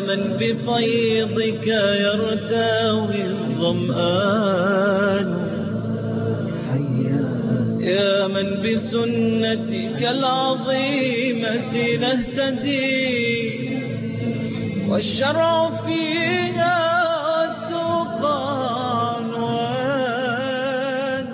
من بفيضك يرتوي الظمآن يا من بسنتك العظيمة نهتدي والشرع فيها والتقى عنوان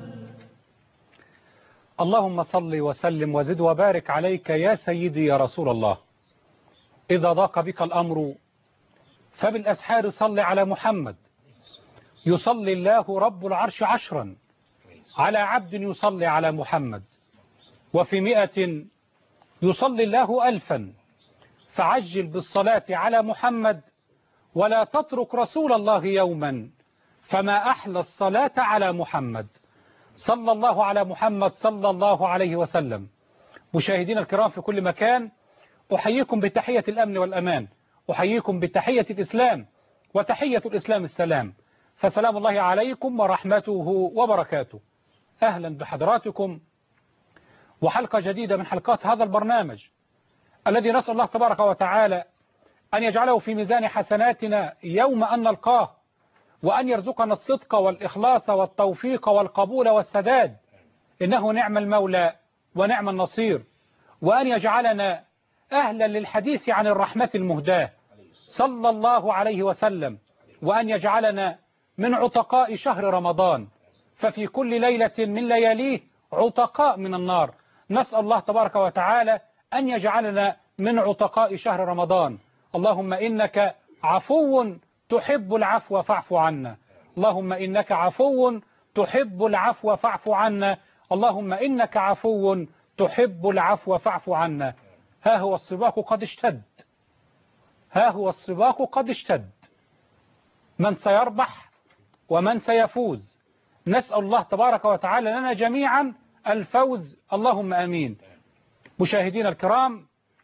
اللهم صل وسلم وزد وبارك عليك يا سيدي يا رسول الله إذا ضاق بك الأمر فبالأسحار صل على محمد يصلي الله رب العرش عشرا على عبد يصلي على محمد وفي مئة يصلي الله ألفا فعجل بالصلاة على محمد ولا تترك رسول الله يوما فما أحلى الصلاة على محمد صلى الله على محمد صلى الله عليه وسلم مشاهدين الكرام في كل مكان أحييكم بتحية الأمن والأمان أحييكم بتحية الإسلام وتحية الإسلام السلام فسلام الله عليكم ورحمته وبركاته أهلا بحضراتكم وحلقة جديدة من حلقات هذا البرنامج الذي نسأل الله تبارك وتعالى أن يجعله في ميزان حسناتنا يوم أن نلقاه وأن يرزقنا الصدق والإخلاص والتوفيق والقبول والسداد إنه نعم المولى ونعم النصير وأن يجعلنا أهلا للحديث عن الرحمة المهداة صلى الله عليه وسلم وأن يجعلنا من عتقاء شهر رمضان ففي كل ليلة من لياليه عتقاء من النار نسأل الله تبارك وتعالى أن يجعلنا من عتقاء شهر رمضان اللهم إنك عفو تحب العفو فاعف عنا اللهم إنك عفو تحب العفو فاعف عنا اللهم إنك عفو تحب العفو فاعف عنا ها هو السباق قد اشتد ها هو السباق قد اشتد من سيربح ومن سيفوز نسأل الله تبارك وتعالى لنا جميعا الفوز اللهم أمين مشاهدين الكرام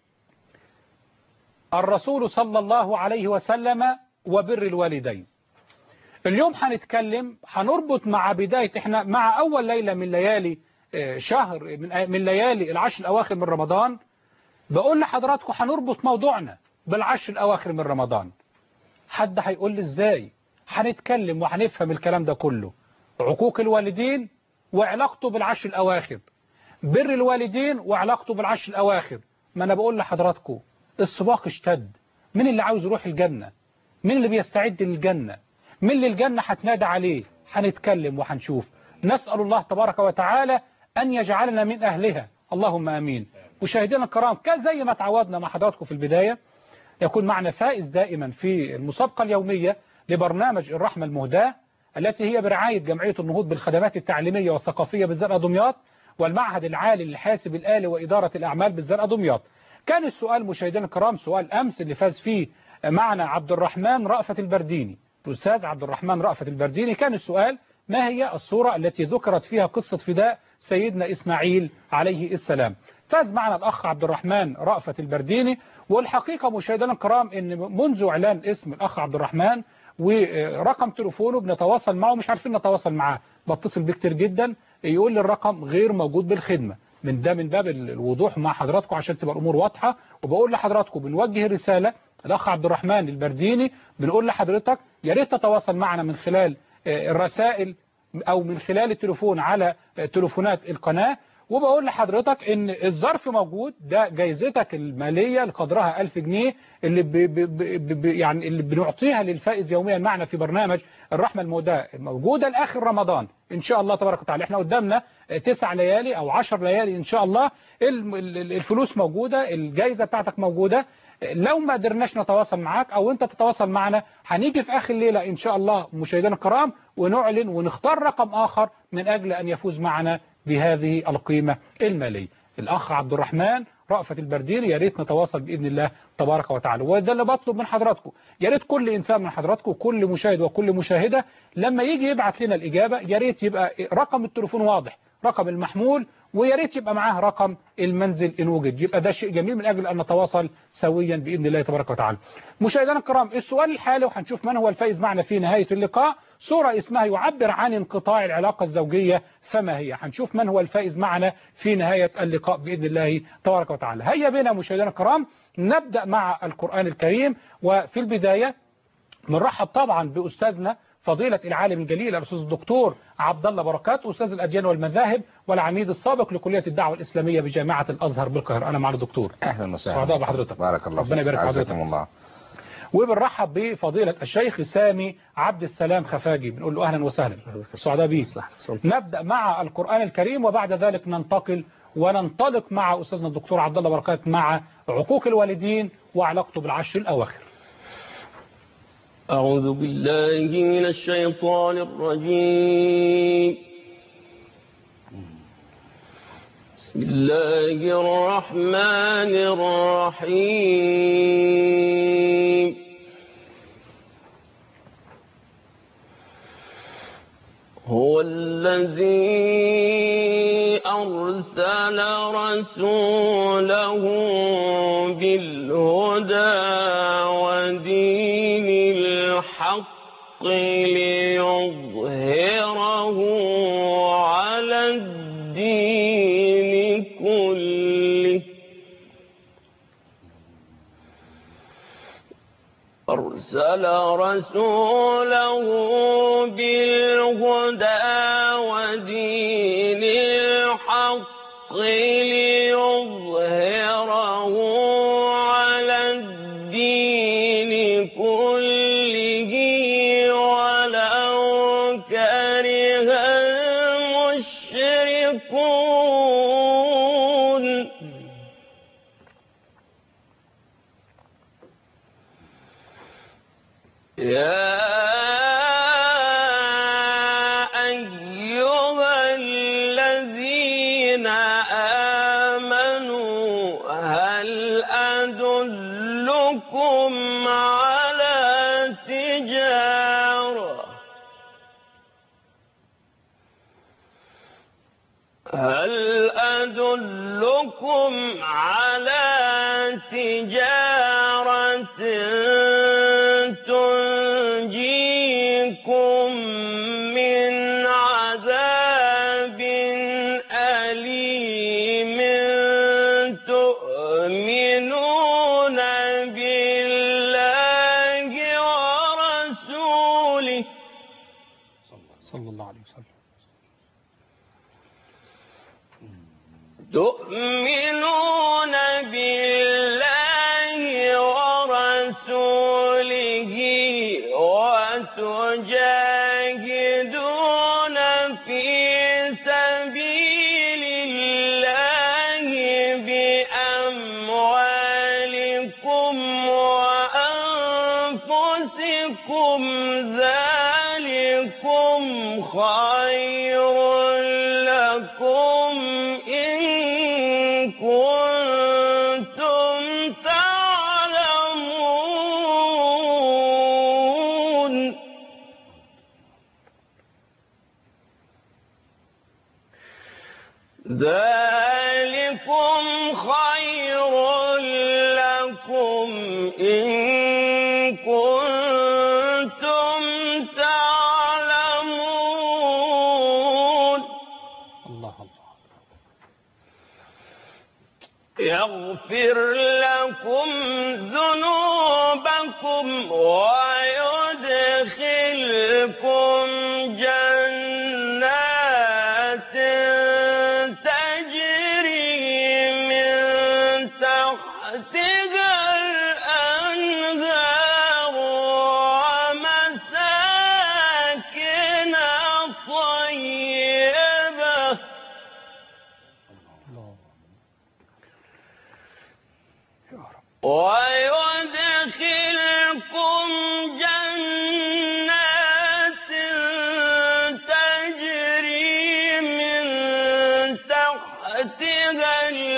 الرسول صلى الله عليه وسلم وبر الوالدين اليوم هنتكلم هنربط مع بداية احنا مع أول ليلة من ليالي شهر من, من ليالي العشر الأواخر من رمضان بقول لحضراتكم هنربط موضوعنا بالعشر الأواخر من رمضان حد هيقول لي ازاي هنتكلم وهنفهم الكلام ده كله عقوق الوالدين وعلاقته بالعشر الأواخر بر الوالدين وعلاقته بالعشر الأواخر ما أنا بقول لحضراتكم السباق اشتد مين اللي عاوز يروح الجنة مين اللي بيستعد للجنة مين اللي الجنة هتنادى عليه هنتكلم وهنشوف نسأل الله تبارك وتعالى أن يجعلنا من أهلها اللهم أمين مشاهدينا الكرام كزي ما تعودنا مع حضراتكم في البداية يكون معنا فائز دائما في المسابقة اليومية لبرنامج الرحمة المهداة التي هي برعاية جمعية النهوض بالخدمات التعليمية والثقافية بالزرقاء دمياط والمعهد العالي للحاسب الآلي وإدارة الأعمال بالزرقاء دمياط كان السؤال مشاهدينا الكرام سؤال أمس اللي فاز فيه معنا عبد الرحمن رأفت البرديني الأستاذ عبد الرحمن رأفت البرديني كان السؤال ما هي الصورة التي ذكرت فيها قصة فداء سيدنا إسماعيل عليه السلام فاز معنا الأخ عبد الرحمن رأفت البرديني والحقيقة مشاهدينا الكرام ان منذ إعلان اسم الأخ عبد الرحمن ورقم تليفونه بنتواصل معه مش عارفين نتواصل معاه بتصل بيه كتير جدا يقول لي الرقم غير موجود بالخدمة من ده من باب الوضوح مع حضراتكم عشان تبقى الأمور واضحة وبقول لحضراتكم بنوجه رسالة الأخ عبد الرحمن البرديني بنقول لحضرتك يا ريت تتواصل معنا من خلال الرسائل أو من خلال التليفون على تليفونات القناة وبقول لحضرتك ان الظرف موجود ده جايزتك المالية لقدرها 1000 جنيه اللي بي بي بي يعني اللي بنعطيها للفائز يوميا معنا في برنامج الرحمة المهداة موجودة لآخر رمضان إن شاء الله تبارك وتعالى احنا قدامنا تسع ليالي أو عشر ليالي إن شاء الله الفلوس موجودة الجايزة بتاعتك موجودة لو ما قدرناش نتواصل معاك أو أنت تتواصل معنا هنيجي في آخر الليلة إن شاء الله مشاهدينا الكرام ونعلن ونختار رقم آخر من أجل أن يفوز معنا بهذه القيمة المالية الأخ عبد الرحمن رأفت البرديري يا ريت نتواصل بإذن الله تبارك وتعالى وده اللي بطلب من حضراتكم يا ريت كل إنسان من حضراتكم كل مشاهد وكل مشاهدة لما يجي يبعث لنا الإجابة يا ريت يبقى رقم التليفون واضح رقم المحمول ويا ريت يبقى معاه رقم المنزل إن وجد يبقى ده شيء جميل من أجل أن نتواصل سويا بإذن الله تبارك وتعالى مشاهدينا الكرام السؤال الحالي وهنشوف من هو الفائز معنا في نهاية اللقاء صورة اسمها يعبر عن انقطاع العلاقة الزوجية فما هي هنشوف من هو الفائز معنا في نهاية اللقاء بإذن الله تبارك وتعالى هيا بنا مشاهدينا الكرام نبدأ مع القرآن الكريم وفي البداية بنرحب طبعا بأستاذنا فضيلة العالم الجليل الأستاذ الدكتور عبد الله بركات أستاذ الأديان والمذاهب والعميد السابق لكلية الدعوة الإسلامية بجامعة الأزهر بالقاهرة أنا مع الدكتور اهلا وسهلا سعداء بحضرتك بارك الله ربنا يبارك في عزكم حضرتك. الله وبنرحب بفضيلة الشيخ سامي عبد السلام خفاجي بنقول له أهلا وسهلا سعداء بيه نبدأ مع القرآن الكريم وبعد ذلك ننتقل وننطلق مع أستاذنا الدكتور عبد الله بركات مع عقوق الوالدين وعلاقته بالعشر الأواخر أعوذ بالله من الشيطان الرجيم بسم الله الرحمن الرحيم هو الذي أرسل رسوله بالهدى ودين الحق ليظهره على الدين كله أرسل رسوله بالهدى ودين الحق ليظهره على الدين كله ولو كره المشركون يا أيها الذين آمنوا هل أدلكم على تجارة هل أدلكم على تجارة تنجيكم من عذاب أليم تؤمنون بالله ورسوله صلى الله عليه وسلم تؤمنون بالله ورسوله وتجاهدون في سبيل الله بأموالكم وأنفسكم ذلكم خير لكم إن كنتم تعلمون ذلكم خير لكم إن كنتم تعلمون الله الله يغفر لكم ذنوبكم ويدخلكم جنات تجري من تحتها الأنهار ومساكن طيبة الله يا رب ويدخلكم جنات تجري من تحتها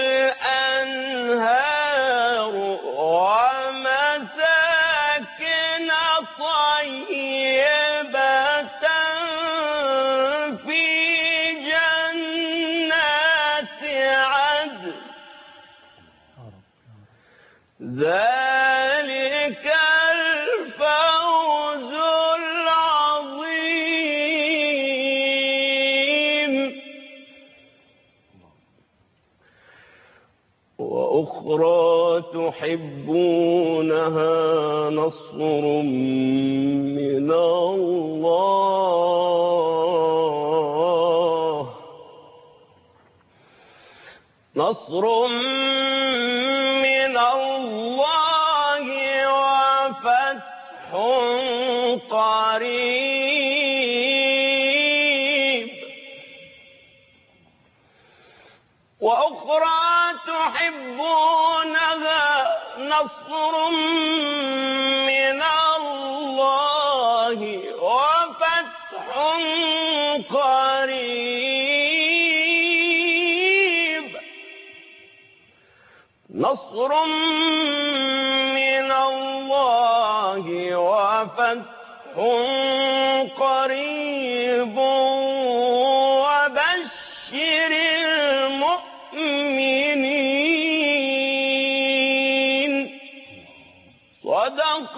الأنهار ومساكن طيبة في جنات ذلك الفوز العظيم وأخرى تحبونها نصر من الله نصر من الله وفتح قريب وأخرى تحبونها نصر من الله وفتح قريب نصر من الله وفتح قريب وبشر المؤمنين صدق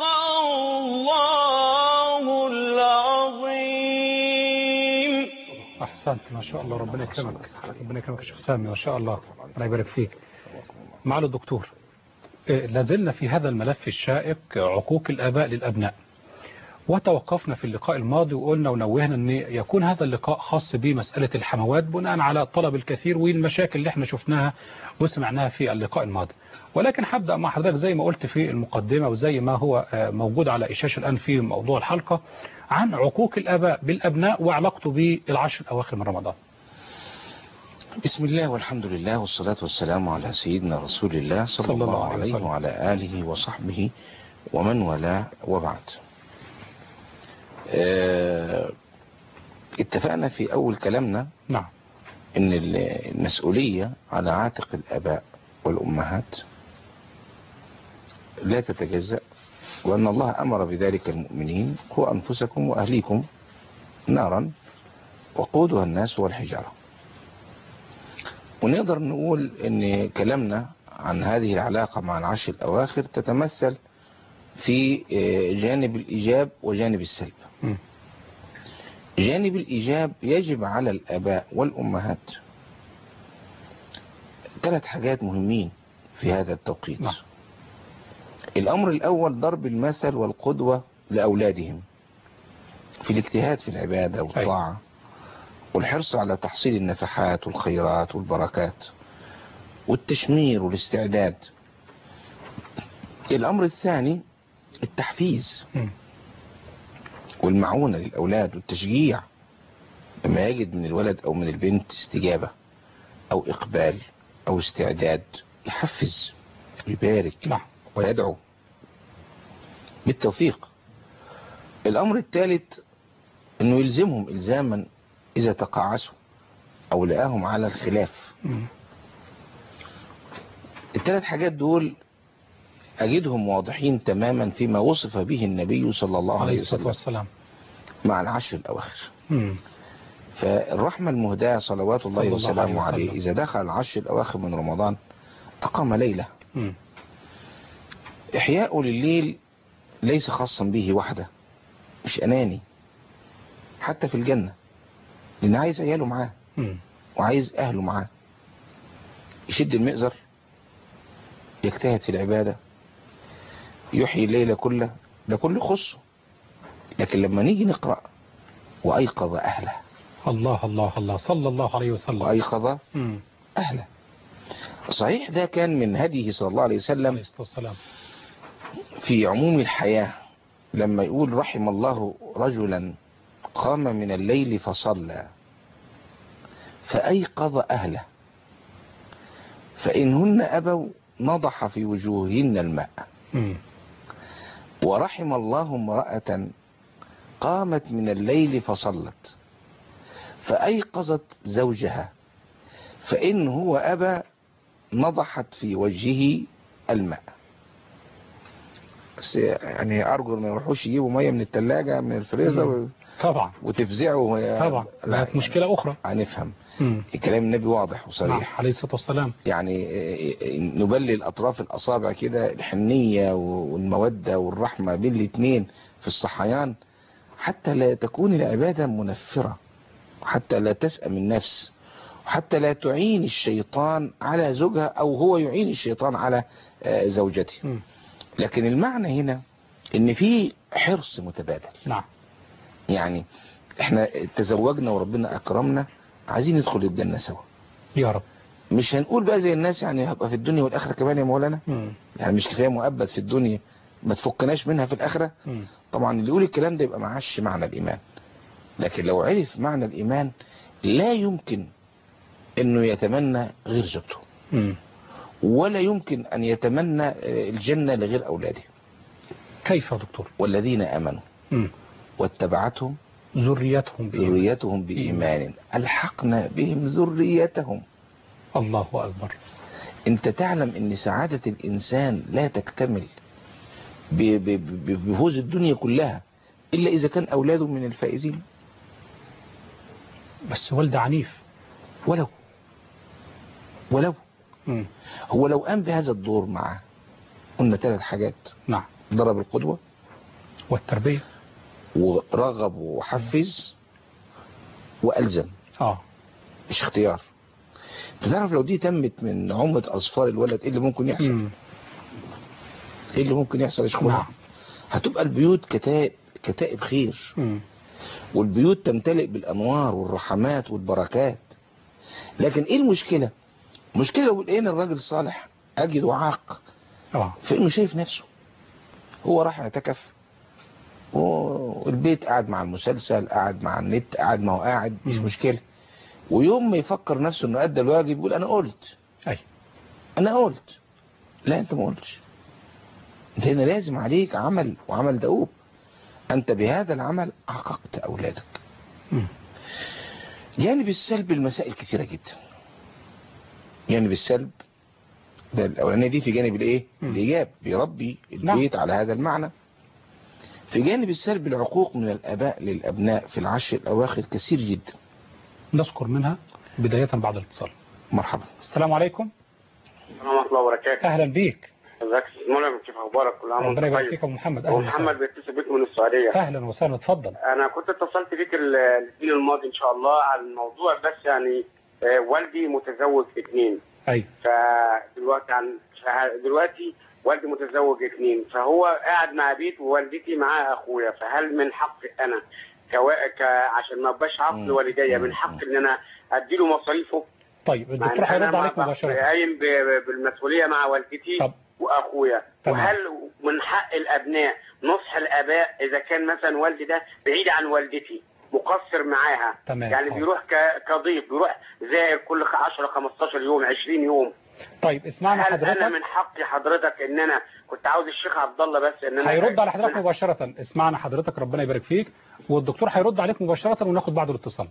الله العظيم أحسنت ما شاء الله ربنا يكرمك ربنا يكرمك يا شيخ سامي ما شاء الله الله يبارك فيك معالي الدكتور إيه، لازلنا في هذا الملف الشائك عقوق الآباء للأبناء وتوقفنا في اللقاء الماضي وقلنا ونوهنا أن يكون هذا اللقاء خاص بمسألة الحموات بناء على الطلب الكثير والمشاكل اللي احنا شفناها وسمعناها في اللقاء الماضي ولكن هبدأ مع حضرتك زي ما قلت في المقدمة وزي ما هو آه، موجود على إشاشة الآن في موضوع الحلقة عن عقوق الآباء بالأبناء وعلاقته بالعشر الأواخر من رمضان بسم الله والحمد لله والصلاة والسلام على سيدنا رسول الله صلى, صلى الله الله عليه عليه وسلم. وعلى آله وصحبه ومن والاه وبعد آه، اتفقنا في أول كلامنا نعم أن المسؤولية على عاتق الآباء والأمهات لا تتجزأ وأن الله أمر بذلك المؤمنين قوا أنفسكم وأهليكم نارا وقودها الناس والحجارة ونقدر نقول ان كلامنا عن هذه العلاقة مع العشر الأواخر تتمثل في آه، جانب الإيجاب وجانب السلب مم. جانب الإيجاب يجب على الآباء والأمهات ثلاث حاجات مهمين في هذا التوقيت نعم. الأمر الأول ضرب المثل والقدوة لأولادهم في الاجتهاد في العبادة والطاعة والحرص على تحصيل النفحات والخيرات والبركات والتشمير والاستعداد الأمر الثاني التحفيز مم. والمعونة للأولاد والتشجيع لما يجد من الولد أو من البنت استجابة أو إقبال أو استعداد يحفز ويبارك نعم ويدعو بالتوفيق الأمر الثالث أنه يلزمهم إلزاما إذا تقاعسوا أو لقاهم على الخلاف مم. الثلاث حاجات دول أجدهم واضحين تماما فيما وصف به النبي صلى الله عليه عليه الصلاة وسلم والسلام مع العشر الأواخر مم. فالرحمة المهداة صلوات الله صلى الله عليه وسلامه عليه وسلم. إذا دخل العشر الأواخر من رمضان أقام ليلة مم. إحياء لليل ليس خاصا به وحده مش أناني حتى في الجنة لأن عايز عياله معاه مم. وعايز أهله معاه يشد المئزر يجتهد في العبادة يحيي الليل كله ده كله خصه لكن لما نيجي نقرأ وأيقظ أهله الله الله الله صلى الله عليه وسلم وأيقظ مم. أهله صحيح ده كان من هديه صلى الله عليه عليه وسلم الصلاة والسلام في عموم الحياة لما يقول رحم الله رجلا قام من الليل فصلى فأيقظ أهله فإنهن أبوا نضح في وجوههن الماء مم. ورحم الله امرأة قامت من الليل فصلت فأيقظت زوجها فإن هو أبى نضحت في وجهه الماء بس يعني ارجو ما يروحوش يجيبوا ميه من الثلاجه من الفريزر طبعا وتفزعوا طبعا لا بقت مشكلة أخرى هنفهم مم. كلام النبي واضح نعم وصريح عليه الصلاة والسلام يعني نبلي الاطراف الاصابع كده الحنيه والموده والرحمه بين الاثنين في الصحيان حتى لا تكون العباده منفره حتى لا تسأم النفس وحتى لا تعين الشيطان على زوجها او هو يعين الشيطان على آه، زوجته مم. لكن المعنى هنا ان في حرص متبادل نعم يعني احنا تزوجنا وربنا اكرمنا عايزين ندخل الجنة سوا يا رب مش هنقول بقى زي الناس يعني هبقى في الدنيا والاخرة كمان يا مولانا مم. يعني مش كفاية مؤبد في الدنيا ما تفكناش منها في الاخرة مم. طبعا اللي يقول الكلام ده يبقى معاش معنى الايمان لكن لو عرف معنى الايمان لا يمكن انه يتمنى غير زوجته مم. ولا يمكن ان يتمنى آه، الجنة لغير اولاده كيف يا دكتور والذين امنوا مم. واتبعتهم ذريتهم بإيمان. ذريتهم بإيمان ألحقنا بهم ذريتهم الله أكبر أنت تعلم أن سعادة الإنسان لا تكتمل ب- ب- ب- بفوز الدنيا كلها إلا إذا كان أولاده من الفائزين بس والد عنيف ولو ولو مم. هو لو قام بهذا الدور معه قلنا ثلاث حاجات نعم ضرب القدوة والتربية ورغب وحفز وألزم اه مش اختيار انت تعرف لو دي تمت من عمة أصفار الولد ايه اللي ممكن يحصل مم. ايه اللي ممكن يحصل يا شيخ نعم. ملهم؟ هتبقى البيوت كتائب كتائب خير مم. والبيوت تمتلئ بالانوار والرحمات والبركات لكن ايه المشكلة المشكلة لو لقينا الراجل صالح اجد عاق اه في انه شايف نفسه هو راح اعتكف والبيت قاعد مع المسلسل قاعد مع النت قاعد ما هو قاعد مش مم. مشكلة ويوم ما يفكر نفسه انه ادى الواجب يقول انا قلت اي انا قلت لا انت ما قلتش انت هنا لازم عليك عمل وعمل دؤوب انت بهذا العمل عققت اولادك مم. جانب السلب المسائل كثيرة جدا جانب السلب ده الاولانيه دي في جانب الايه مم. الايجاب بيربي البيت على هذا المعنى في جانب السلب العقوق من الاباء للابناء في العشر الاواخر كثير جدا نذكر منها بداية بعد الاتصال مرحبا السلام عليكم ورحمة الله وبركاته اهلا بيك ازيك يا استاذ ملهم كيف اخبارك كل عام وانت ربنا يبارك طيب فيك يا أبو محمد اهلا ومحمد وسهلا بيتصل بيك من السعودية اهلا وسهلا اتفضل انا كنت اتصلت بيك ال- الاثنين الماضي ان شاء الله على الموضوع بس يعني آه، والدي متزوج اثنين اي فدلوقتي عن دلوقتي والدي متزوج اثنين فهو قاعد مع بيت ووالدتي معاه اخويا فهل من حقي انا كوا... ك... عشان ما ابقاش عقل مم. والديا من حق ان انا اديله مصاريفه طيب مع الدكتور إن أنا هيرد عليك ما- مباشرة قايم ب- بالمسؤوليه مع والدتي طب. واخويا تمام. وهل من حق الابناء نصح الاباء اذا كان مثلا والدي ده بعيد عن والدتي مقصر معاها تمام، يعني حاضر. بيروح ك- كضيف بيروح زائر كل 10 15 يوم 20 يوم طيب اسمعنا هل انا حضرتك من حقي حضرتك ان انا كنت عاوز الشيخ عبد الله بس ان انا هيرد على حضرتك من- مباشرة اسمعنا حضرتك ربنا يبارك فيك والدكتور هيرد عليك مباشرة وناخد بعد الاتصال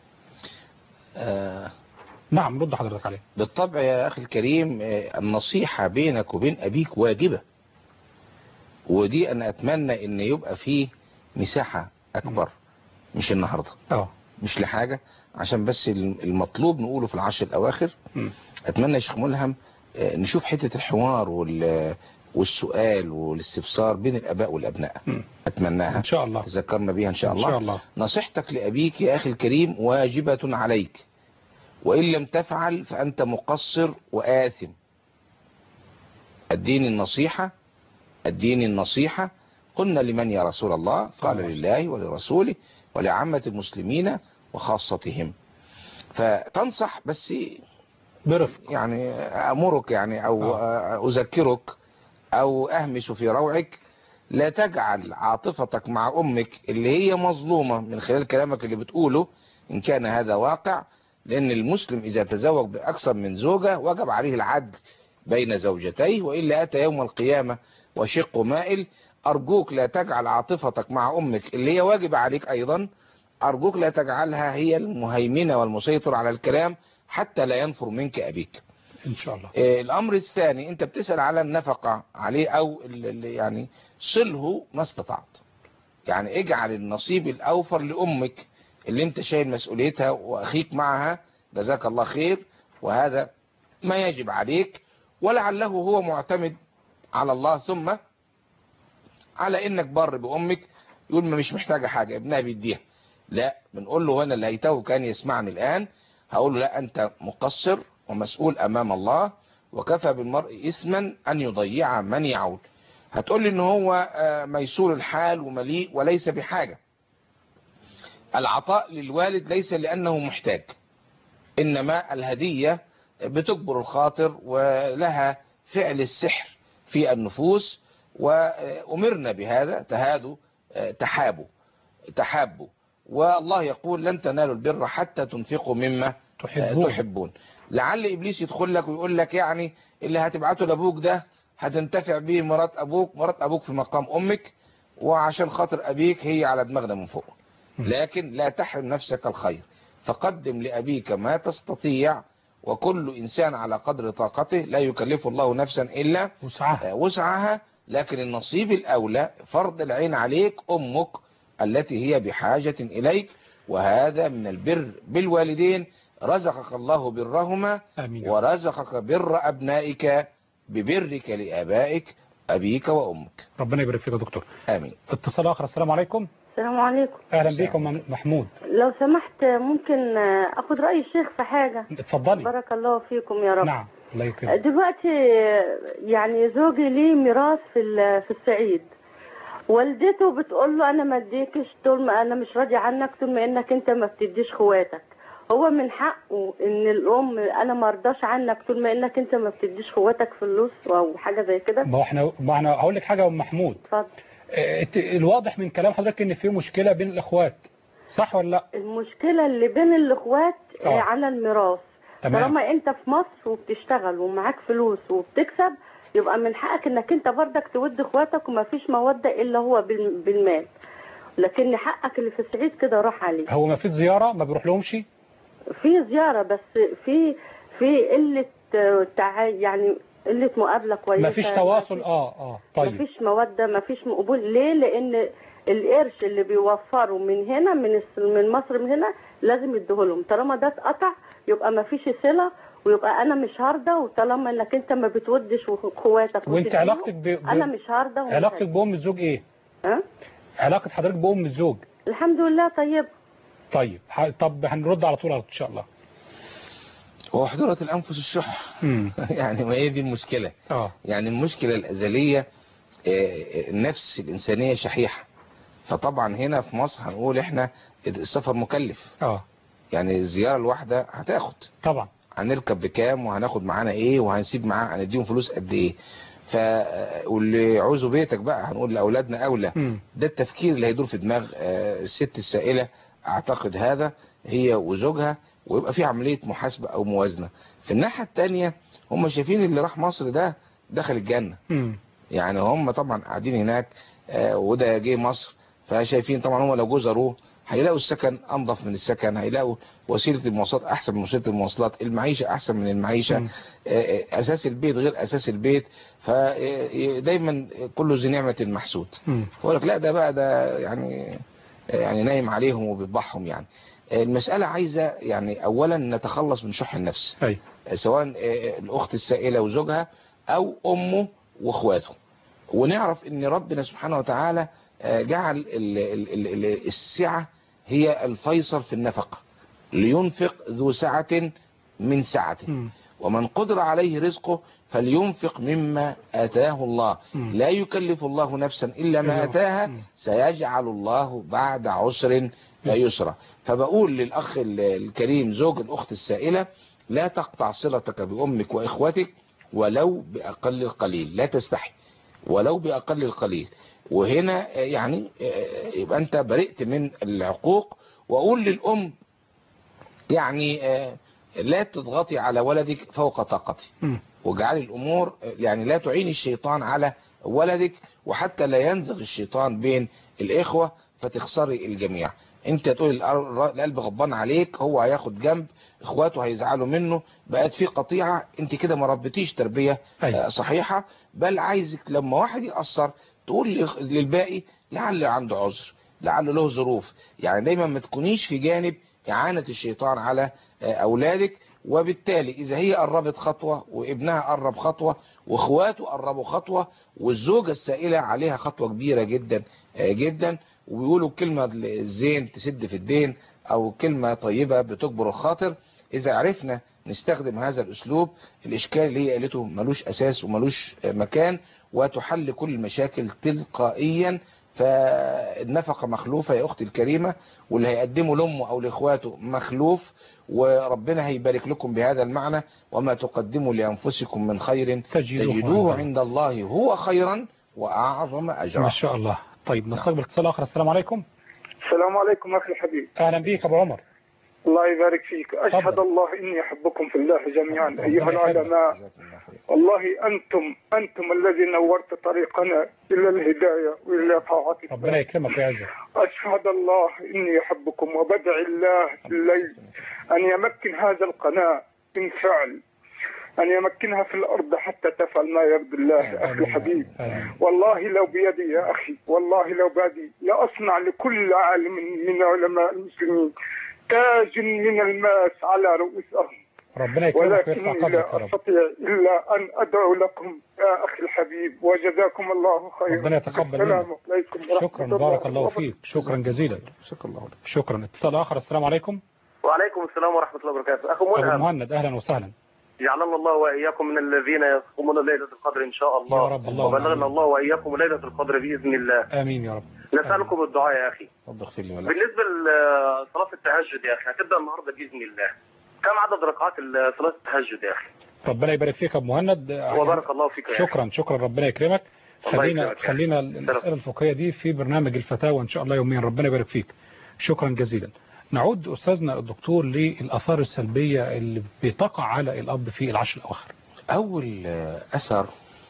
آه نعم رد حضرتك عليه بالطبع يا أخي الكريم آه، النصيحة بينك وبين أبيك واجبة ودي أنا أتمنى أن يبقى فيه مساحة أكبر مش النهاردة اه مش لحاجة عشان بس المطلوب نقوله في العشر الأواخر مم. أتمنى يا شيخ ملهم آه، نشوف حتة الحوار وال والسؤال والاستفسار بين الآباء والأبناء مم. أتمناها ان شاء الله تذكرنا بيها إن شاء ان الله شاء الله نصيحتك لأبيك يا أخي الكريم واجبة عليك وإن لم تفعل فأنت مقصر وآثم الدين النصيحة الدين النصيحة قلنا لمن يا رسول الله قال الله. لله ولرسوله ولعامة المسلمين وخاصتهم فتنصح بس برفق يعني أمرك يعني أو أذكرك أو أهمس في روعك لا تجعل عاطفتك مع أمك اللي هي مظلومة من خلال كلامك اللي بتقوله إن كان هذا واقع لأن المسلم إذا تزوج بأكثر من زوجة وجب عليه العدل بين زوجتيه وإلا أتى يوم القيامة وشق مائل أرجوك لا تجعل عاطفتك مع أمك اللي هي واجب عليك أيضا أرجوك لا تجعلها هي المهيمنة والمسيطر على الكلام حتى لا ينفر منك أبيك ان شاء الله آه، الامر الثاني انت بتسأل على النفقة عليه او ال- ال- يعني صله ما استطعت يعني اجعل النصيب الاوفر لامك اللي انت شايل مسؤوليتها واخيك معها جزاك الله خير وهذا ما يجب عليك ولعله هو معتمد على الله ثم على انك بر بامك يقول ما مش محتاجة حاجة ابنها بيديها لا بنقول له هنا اللي هيتوه كان يسمعني الان هقول له لا انت مقصر ومسؤول امام الله وكفى بالمرء اسما ان يضيع من يعول هتقول لي ان هو آه، ميسور الحال ومليء وليس بحاجة العطاء للوالد ليس لانه محتاج انما الهدية بتجبر الخاطر ولها فعل السحر في النفوس وأمرنا بهذا تهادوا آه، تحابوا تحابوا والله يقول لن تنالوا البر حتى تنفقوا مما تحبون تحبون لعل ابليس يدخل لك ويقول لك يعني اللي هتبعته لابوك ده هتنتفع به مرات ابوك مرات ابوك في مقام امك وعشان خاطر ابيك هي على دماغنا من فوق م. لكن لا تحرم نفسك الخير فقدم لابيك ما تستطيع وكل انسان على قدر طاقته لا يكلف الله نفسا الا وسعها وسعها لكن النصيب الأولى فرض العين عليك أمك التي هي بحاجة إليك وهذا من البر بالوالدين رزقك الله برهما امين ورزقك بر أبنائك ببرك لآبائك أبيك وأمك ربنا يبارك فيك يا دكتور آمين اتصال اخر السلام عليكم السلام عليكم اهلا السلام بكم مم- محمود لو سمحت ممكن اخد رأي الشيخ في حاجة اتفضلي بارك الله فيكم يا رب نعم الله يكرمك دلوقتي يعني زوجي ليه ميراث في ال- في الصعيد والدته بتقول له انا ما اديكش طول ما انا مش راضي عنك طول ما انك انت ما بتديش اخواتك هو من حقه ان الام انا ما ارضاش عنك طول ما انك انت ما بتديش اخواتك فلوس او حاجه زي كده ما هو احنا ما انا هقول لك حاجه يا ام محمود اتفضل اه، الت- الواضح من كلام حضرتك ان في مشكله بين الاخوات صح ولا لا المشكله اللي بين الاخوات آه. آه. على الميراث تمام طالما انت في مصر وبتشتغل ومعاك فلوس وبتكسب يبقى من حقك انك انت برضك تود اخواتك وما فيش موده الا هو بال- بالمال لكن حقك اللي في الصعيد كده راح عليك هو ما فيش زياره ما بيروح لهمش في زياره بس في في قله آه، تع... يعني قله مقابله كويسه ما فيش تواصل اه اه ما طيب فيش موده ما فيش قبول ليه لان القرش اللي بيوفره من هنا من الس- من مصر من هنا لازم يديهولهم طالما ده اتقطع يبقى ما فيش صله ويبقى انا مش هارضى وطالما انك انت ما بتودش اخواتك وانت وتديهم، علاقتك ب... انا ب... مش هارضى ومش علاقتك هارضى. بام الزوج ايه ها علاقه حضرتك بام الزوج الحمد لله طيب طيب ح... طب هنرد على طول ان شاء الله وحضرة الأنفس الشح امم يعني ما هي دي المشكلة اه يعني المشكلة الأزلية آه، النفس الإنسانية شحيحة فطبعا هنا في مصر هنقول احنا السفر مكلف اه يعني الزيارة الواحدة هتاخد طبعا هنركب بكام وهناخد معانا ايه وهنسيب معاه هنديهم فلوس قد ايه ف واللي يعوزوا بيتك بقى هنقول لاولادنا اولى امم ده التفكير اللي هيدور في دماغ آه، الست السائلة اعتقد هذا هي وزوجها ويبقى في عملية محاسبة او موازنة في الناحية التانية هم شايفين اللي راح مصر ده دخل الجنة امم يعني هم طبعا قاعدين هناك آه، وده جه مصر فشايفين طبعا هم لو جو زاروه هيلاقوا السكن انظف من السكن هيلاقوا وسيله المواصلات احسن من وسيله المواصلات المعيشه احسن من المعيشه مم. آه، آه، اساس البيت غير اساس البيت فدايما كله ذي نعمه محسود امم يقول لك لا ده بقى ده يعني يعني نايم عليهم وبيذبحهم يعني المسألة عايزة يعني أولا نتخلص من شح النفس اي سواء الأخت السائلة وزوجها أو أمه وأخواته ونعرف أن ربنا سبحانه وتعالى جعل ال- ال- ال- ال- السعة هي الفيصل في النفقة لينفق ذو سعة من سعته امم ومن قدر عليه رزقه فلينفق مما آتاه الله مم. لا يكلف الله نفسا إلا ما إلا- آتاها مم. سيجعل الله بعد عسر يسرا فبقول للأخ ال- الكريم زوج الأخت السائلة لا تقطع صلتك بأمك وإخوتك ولو بأقل القليل لا تستحي ولو بأقل القليل وهنا آه، يعني آه، يبقى أنت برئت من العقوق وأقول للأم يعني آه، لا تضغطي على ولدك فوق طاقته امم واجعلي الامور يعني لا تعين الشيطان على ولدك وحتى لا ينزغ الشيطان بين الاخوه فتخسري الجميع انت تقول الأر- القلب غضبان عليك هو هياخد جنب اخواته هيزعلوا منه بقت في قطيعة انت كده ما ربيتيش تربية أيوة. آه، صحيحة بل عايزك لما واحد يأثر تقول لإخ- للباقي لعل عنده عذر لعل له ظروف يعني دايما ما تكونيش في جانب إعانة الشيطان على آه، أولادك وبالتالي إذا هي قربت خطوة وابنها قرب خطوة واخواته قربوا خطوة والزوجة السائلة عليها خطوة كبيرة جدا آه، جدا وبيقولوا كلمة الزين تسد في الدين أو كلمة طيبة بتجبر الخاطر إذا عرفنا نستخدم هذا الأسلوب الإشكال اللي هي قالته ملوش أساس وملوش آه، مكان وتحل كل المشاكل تلقائيا فالنفقة مخلوفة يا أختي الكريمة واللي هيقدمه لأمه أو لإخواته مخلوف وربنا هيبارك لكم بهذا المعنى وما تقدموا لأنفسكم من خير تجدوه تجدوه عند عند الله هو خيرا وأعظم أجرا ما شاء الله طيب نستقبل اتصال آخر السلام عليكم السلام عليكم أخي الحبيب أهلا بك أبو عمر الله يبارك فيك أشهد تفضل. الله إني أحبكم في الله جميعا ربنا أيها يحبك. العلماء جزاكم الله خير. والله أنتم أنتم الذي نورت طريقنا إلى الهداية وإلى طاعة ربنا الله يكرمك ويعزك أشهد الله إني أحبكم وبدعي الله في الليل أن يمكن هذا القناة من فعل أن يمكنها في الأرض حتى تفعل ما يرضي الله أخي الحبيب آمين. والله لو بيدي يا أخي والله لو بيدي لأصنع لكل عالم من علماء المسلمين تاج من الماس على رؤوسهم ربنا يكرمك ويرفع ولكني قدرك لا يا رب أستطيع إلا أن أدعو لكم يا أخي الحبيب وجزاكم الله خيرا ربنا يتقبل السلام منك. عليكم ورحمة شكرا الله بارك الله وبركاته. فيك شكرا جزيلا شكرا الله لك. شكرا اتصال آخر السلام عليكم وعليكم السلام ورحمة الله وبركاته أخو أبو ملهم مهند أهلا وسهلا جعلنا الله وإياكم من الذين يقومون ليلة القدر إن شاء الله يا رب اللهم وبلغنا آمين. الله وإياكم ليلة القدر بإذن الله آمين يا رب نسألكم الدعاء يا أخي رب اغفر لي ولك بالنسبة لصلاة التهجد يا أخي هتبدأ النهاردة بإذن الله كم عدد ركعات ال- صلاة التهجد يا أخي ربنا يبارك فيك يا أبو مهند وبارك الله فيك يا أخي شكرا شكرا ربنا يكرمك الله خلينا يكرمك. خلينا الأسئلة الفقهية دي في برنامج الفتاوى إن شاء الله يوميا ربنا يبارك فيك شكرا جزيلا نعود أستاذنا الدكتور للآثار السلبية اللي بتقع على الأب في العشر الأواخر أول آه، أثر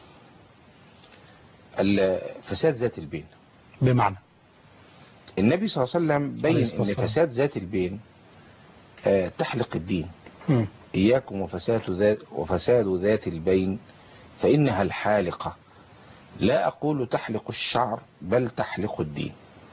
ال- فساد ذات البين بمعنى النبي صلى الله عليه وسلم عليه بين الصلاة أن والسلام. فساد ذات البين آه، تحلق الدين مم. إياكم وفساد ذات, وفساد ذات البين فإنها الحالقة لا أقول تحلق الشعر بل تحلق الدين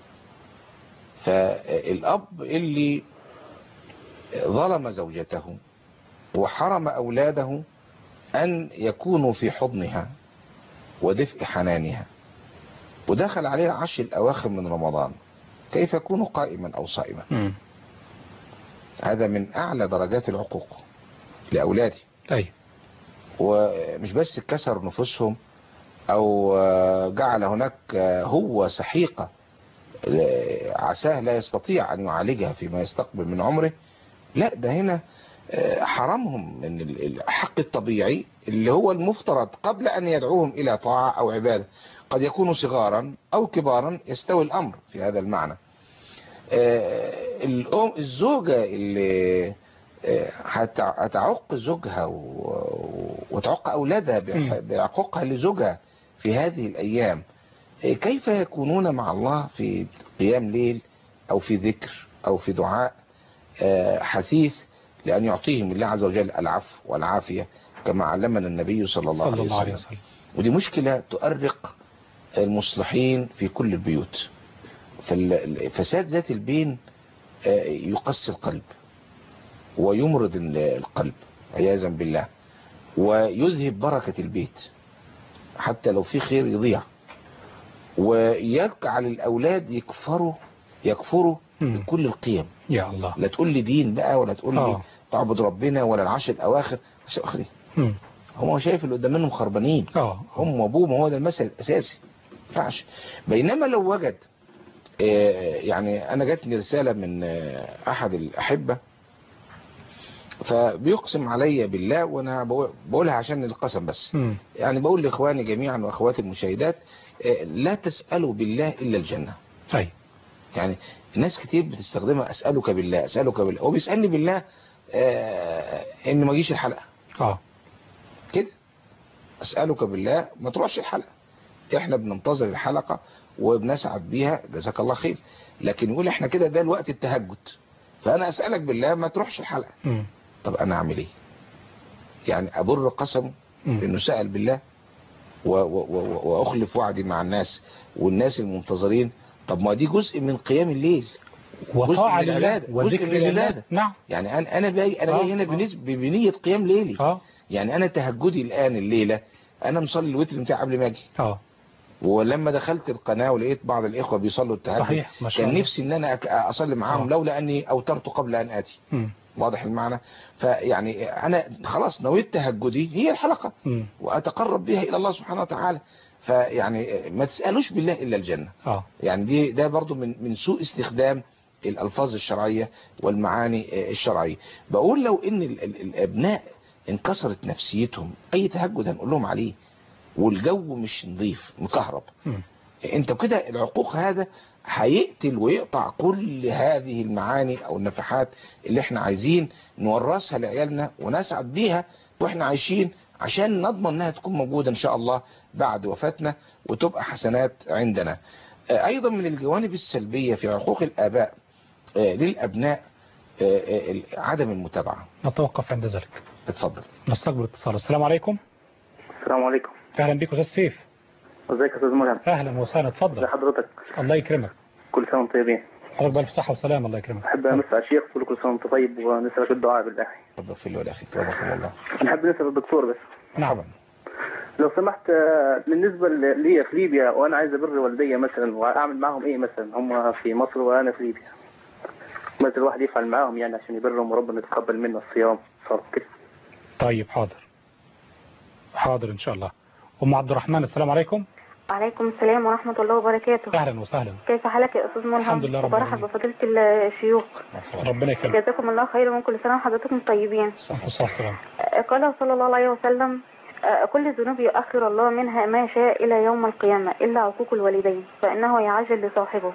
فالأب اللي ظلم زوجته وحرم أولاده أن يكونوا في حضنها ودفء حنانها ودخل عليه العشر الأواخر من رمضان كيف يكون قائما أو صائما مم. هذا من أعلى درجات العقوق لأولادي أي ومش بس كسر نفوسهم أو آه، جعل هناك آه، هو سحيقة آه، عساه لا يستطيع أن يعالجها فيما يستقبل من عمره لا ده هنا آه، حرمهم من ال- الحق الطبيعي اللي هو المفترض قبل أن يدعوهم إلى طاعة أو عبادة قد يكونوا صغارا أو كبارا يستوي الأمر في هذا المعنى آه، الأم الزوجة اللي آه، هتع- هتعق زوجها و- وتعق أولادها بح- مم. بعقوقها لزوجها في هذه الأيام آه، كيف يكونون مع الله في قيام ليل أو في ذكر أو في دعاء آه، حثيث لأن يعطيهم الله عز وجل العفو والعافية كما علمنا النبي صلى الله, صلى الله عليه عليه وسلم وسلم ودي مشكلة تؤرق المصلحين في كل البيوت ففساد ذات البين آه، يقسي القلب ويمرض ال- القلب عياذا بالله ويذهب بركة البيت حتى لو في خير يضيع ويجعل الأولاد يكفروا يكفروا مم. بكل القيم يا الله لا تقول لي دين بقى ولا تقول لي آه. تعبد ربنا ولا العشر الأواخر عشر أخرين مم. هو شايف اللي قدام منهم خربانين اه هم وابوهم هو ده المثل الاساسي ما ينفعش بينما لو وجد آه، يعني انا جاتني رساله من آه، احد الاحبه فبيقسم عليا بالله وانا بقول- بقولها عشان القسم بس مم. يعني بقول لاخواني جميعا واخواتي المشاهدات آه، لا تسالوا بالله الا الجنه أي يعني ناس كتير بتستخدمها اسالك بالله اسالك بالله هو بيسالني بالله آه، ان ما اجيش الحلقه اه كده اسالك بالله ما تروحش الحلقه احنا بننتظر الحلقة وبنسعد بيها جزاك الله خير لكن يقول احنا كده ده الوقت التهجد فانا اسألك بالله ما تروحش الحلقة مم. طب انا اعمل ايه يعني ابر قسمه مم. انه سأل بالله و و و واخلف وعدي مع الناس والناس المنتظرين طب ما دي جزء من قيام الليل وطاعة من لله العبادة، جزء وذكر من لله العبادة. نعم يعني انا انا باجي انا آه، جاي هنا آه. بنسب- بنية قيام ليلي اه يعني انا تهجدي الان الليلة انا مصلي الوتر بتاعي قبل ما اجي اه ولما دخلت القناة ولقيت بعض الإخوة بيصلوا التهجد صحيح ما شاء كان الله نفسي ان انا أك- اصلي معاهم آه. لولا اني اوترت قبل ان اتي مم. واضح المعنى فيعني انا خلاص نويت تهجدي هي الحلقة مم. واتقرب بها الى الله سبحانه وتعالى فيعني ما تسألوش بالله الا الجنة اه يعني دي ده برضو من من سوء استخدام الالفاظ الشرعية والمعاني الشرعية بقول لو ان ال- ال- الابناء انكسرت نفسيتهم اي تهجد هنقول لهم عليه والجو مش نظيف مكهرب مم. انت كده العقوق هذا هيقتل ويقطع كل هذه المعاني او النفحات اللي احنا عايزين نورثها لعيالنا ونسعد بيها واحنا عايشين عشان نضمن انها تكون موجودة ان شاء الله بعد وفاتنا وتبقى حسنات عندنا آه، ايضا من الجوانب السلبية في عقوق الاباء آه، للابناء آه، آه، ال- عدم المتابعة نتوقف عند ذلك اتفضل نستقبل اتصال السلام عليكم السلام عليكم اهلا بك استاذ سيف ازيك يا استاذ ملهم اهلا وسهلا ازي اتفضل حضرتك الله يكرمك كل سنه وانتم طيبين حضرتك بألف صحة وسلامة الله يكرمك احب امسي على الشيخ كل كل سنه وانت طيب ونسالك الدعاء بالله اتفضل في الله اخي توفقكم الله نحب نسال الدكتور بس نعم لو سمحت آه، بالنسبه ل- لي في ليبيا وانا عايز ابر والدي مثلا واعمل معهم ايه مثلا هم في مصر وانا في ليبيا مثلا الواحد يفعل معاهم يعني عشان يبرهم وربنا يتقبل منا الصيام صار كده طيب حاضر حاضر ان شاء الله ام عبد الرحمن السلام عليكم وعليكم السلام ورحمة الله وبركاته اهلا وسهلا كيف حالك يا أستاذ ملهم الحمد لله رب وبرحب العالمين. بفضيلة الشيوخ ربنا يكرمك جزاكم الله خيرا وكل سنة وحضرتكم طيبين صح والسلام آه، قال صلى الله عليه وسلم آه، كل الذنوب يؤخر الله منها ما شاء إلى يوم القيامة إلا عقوق الوالدين فإنه يعجل لصاحبه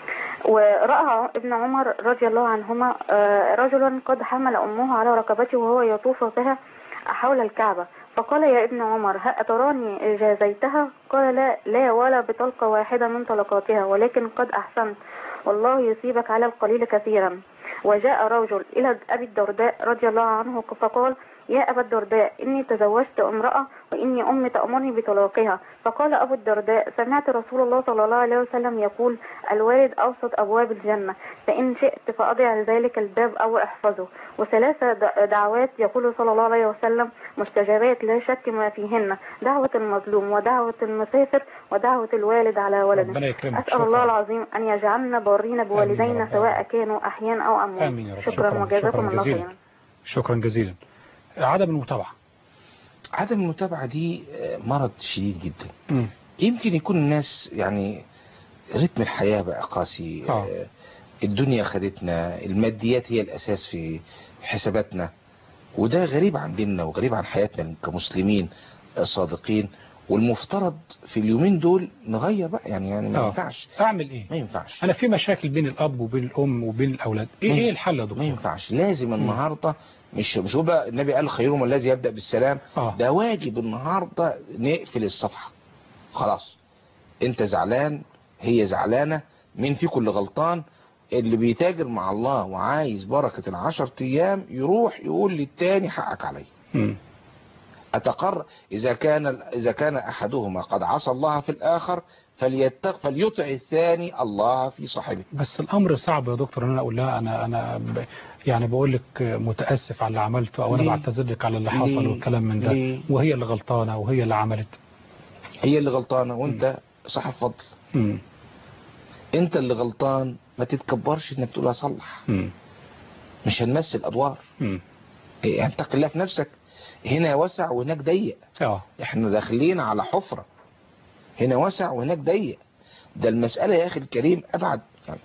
ورأى ابن عمر رضي الله عنهما آه، رجلا قد حمل أمه على ركبته وهو يطوف بها حول الكعبة فقال يا ابن عمر هل أتراني جازيتها قال لا لا ولا بطلقة واحدة من طلقاتها ولكن قد أحسنت والله يصيبك على القليل كثيرا وجاء رجل إلى أبي الدرداء رضي الله عنه فقال يا أبا الدرداء إني تزوجت امرأة وإني أمي تأمرني بطلاقها فقال أبو الدرداء سمعت رسول الله صلى الله عليه وسلم يقول الوالد أوسط أبواب الجنة فإن شئت فأضع ذلك الباب أو احفظه وثلاث د- دعوات يقول صلى الله عليه وسلم مستجابات لا شك ما فيهن دعوة المظلوم ودعوة المسافر ودعوة الوالد على ولده ربنا يكرمك أسأل الله شكرا العظيم أن يجعلنا بارين آمين يا بوالدينا رب. سواء كانوا أحيان أو أموات آمين يا رب. شكرا شكرا. وجزاكم شكرا الله جزيلا. خيرا شكرا جزيلا عدم المتابعة عدم المتابعة دي آه، مرض شديد جدا مم. يمكن يكون الناس يعني رتم الحياة بقى قاسي آه. آه، الدنيا خدتنا الماديات هي الأساس في حساباتنا وده غريب عن ديننا وغريب عن حياتنا كمسلمين آه، صادقين والمفترض في اليومين دول نغير بقى يعني يعني ما آه. ينفعش اعمل ايه ما ينفعش انا في مشاكل بين الاب وبين الام وبين الاولاد ايه مم. ايه الحل يا ما دكتور ينفعش لازم النهاردة مش مش هو بقى النبي قال خيرهم الذي يبدأ بالسلام اه ده واجب النهاردة نقفل الصفحة خلاص انت زعلان هي زعلانة مين فيكم اللي غلطان اللي بيتاجر مع الله وعايز بركة العشر ايام يروح يقول للتاني حقك علي مم. اتقر اذا كان اذا كان احدهما قد عصى الله في الاخر فليتق فليطع الثاني الله في صاحبه بس الامر صعب يا دكتور ان انا اقول لها انا انا ب... يعني بقول لك متاسف على اللي عملته او انا ليه؟ بعتذر لك على اللي حصل ليه؟ والكلام من ده ليه؟ وهي اللي غلطانه وهي اللي عملت هي اللي غلطانة وانت صاحب فضل مم. انت اللي غلطان ما تتكبرش انك تقول اصلح مم. مش هنمثل ادوار مم. إيه، اتق الله في نفسك هنا وسع وهناك ضيق اه احنا داخلين على حفرة هنا وسع وهناك ضيق ده المسألة يا اخي الكريم ابعد يعني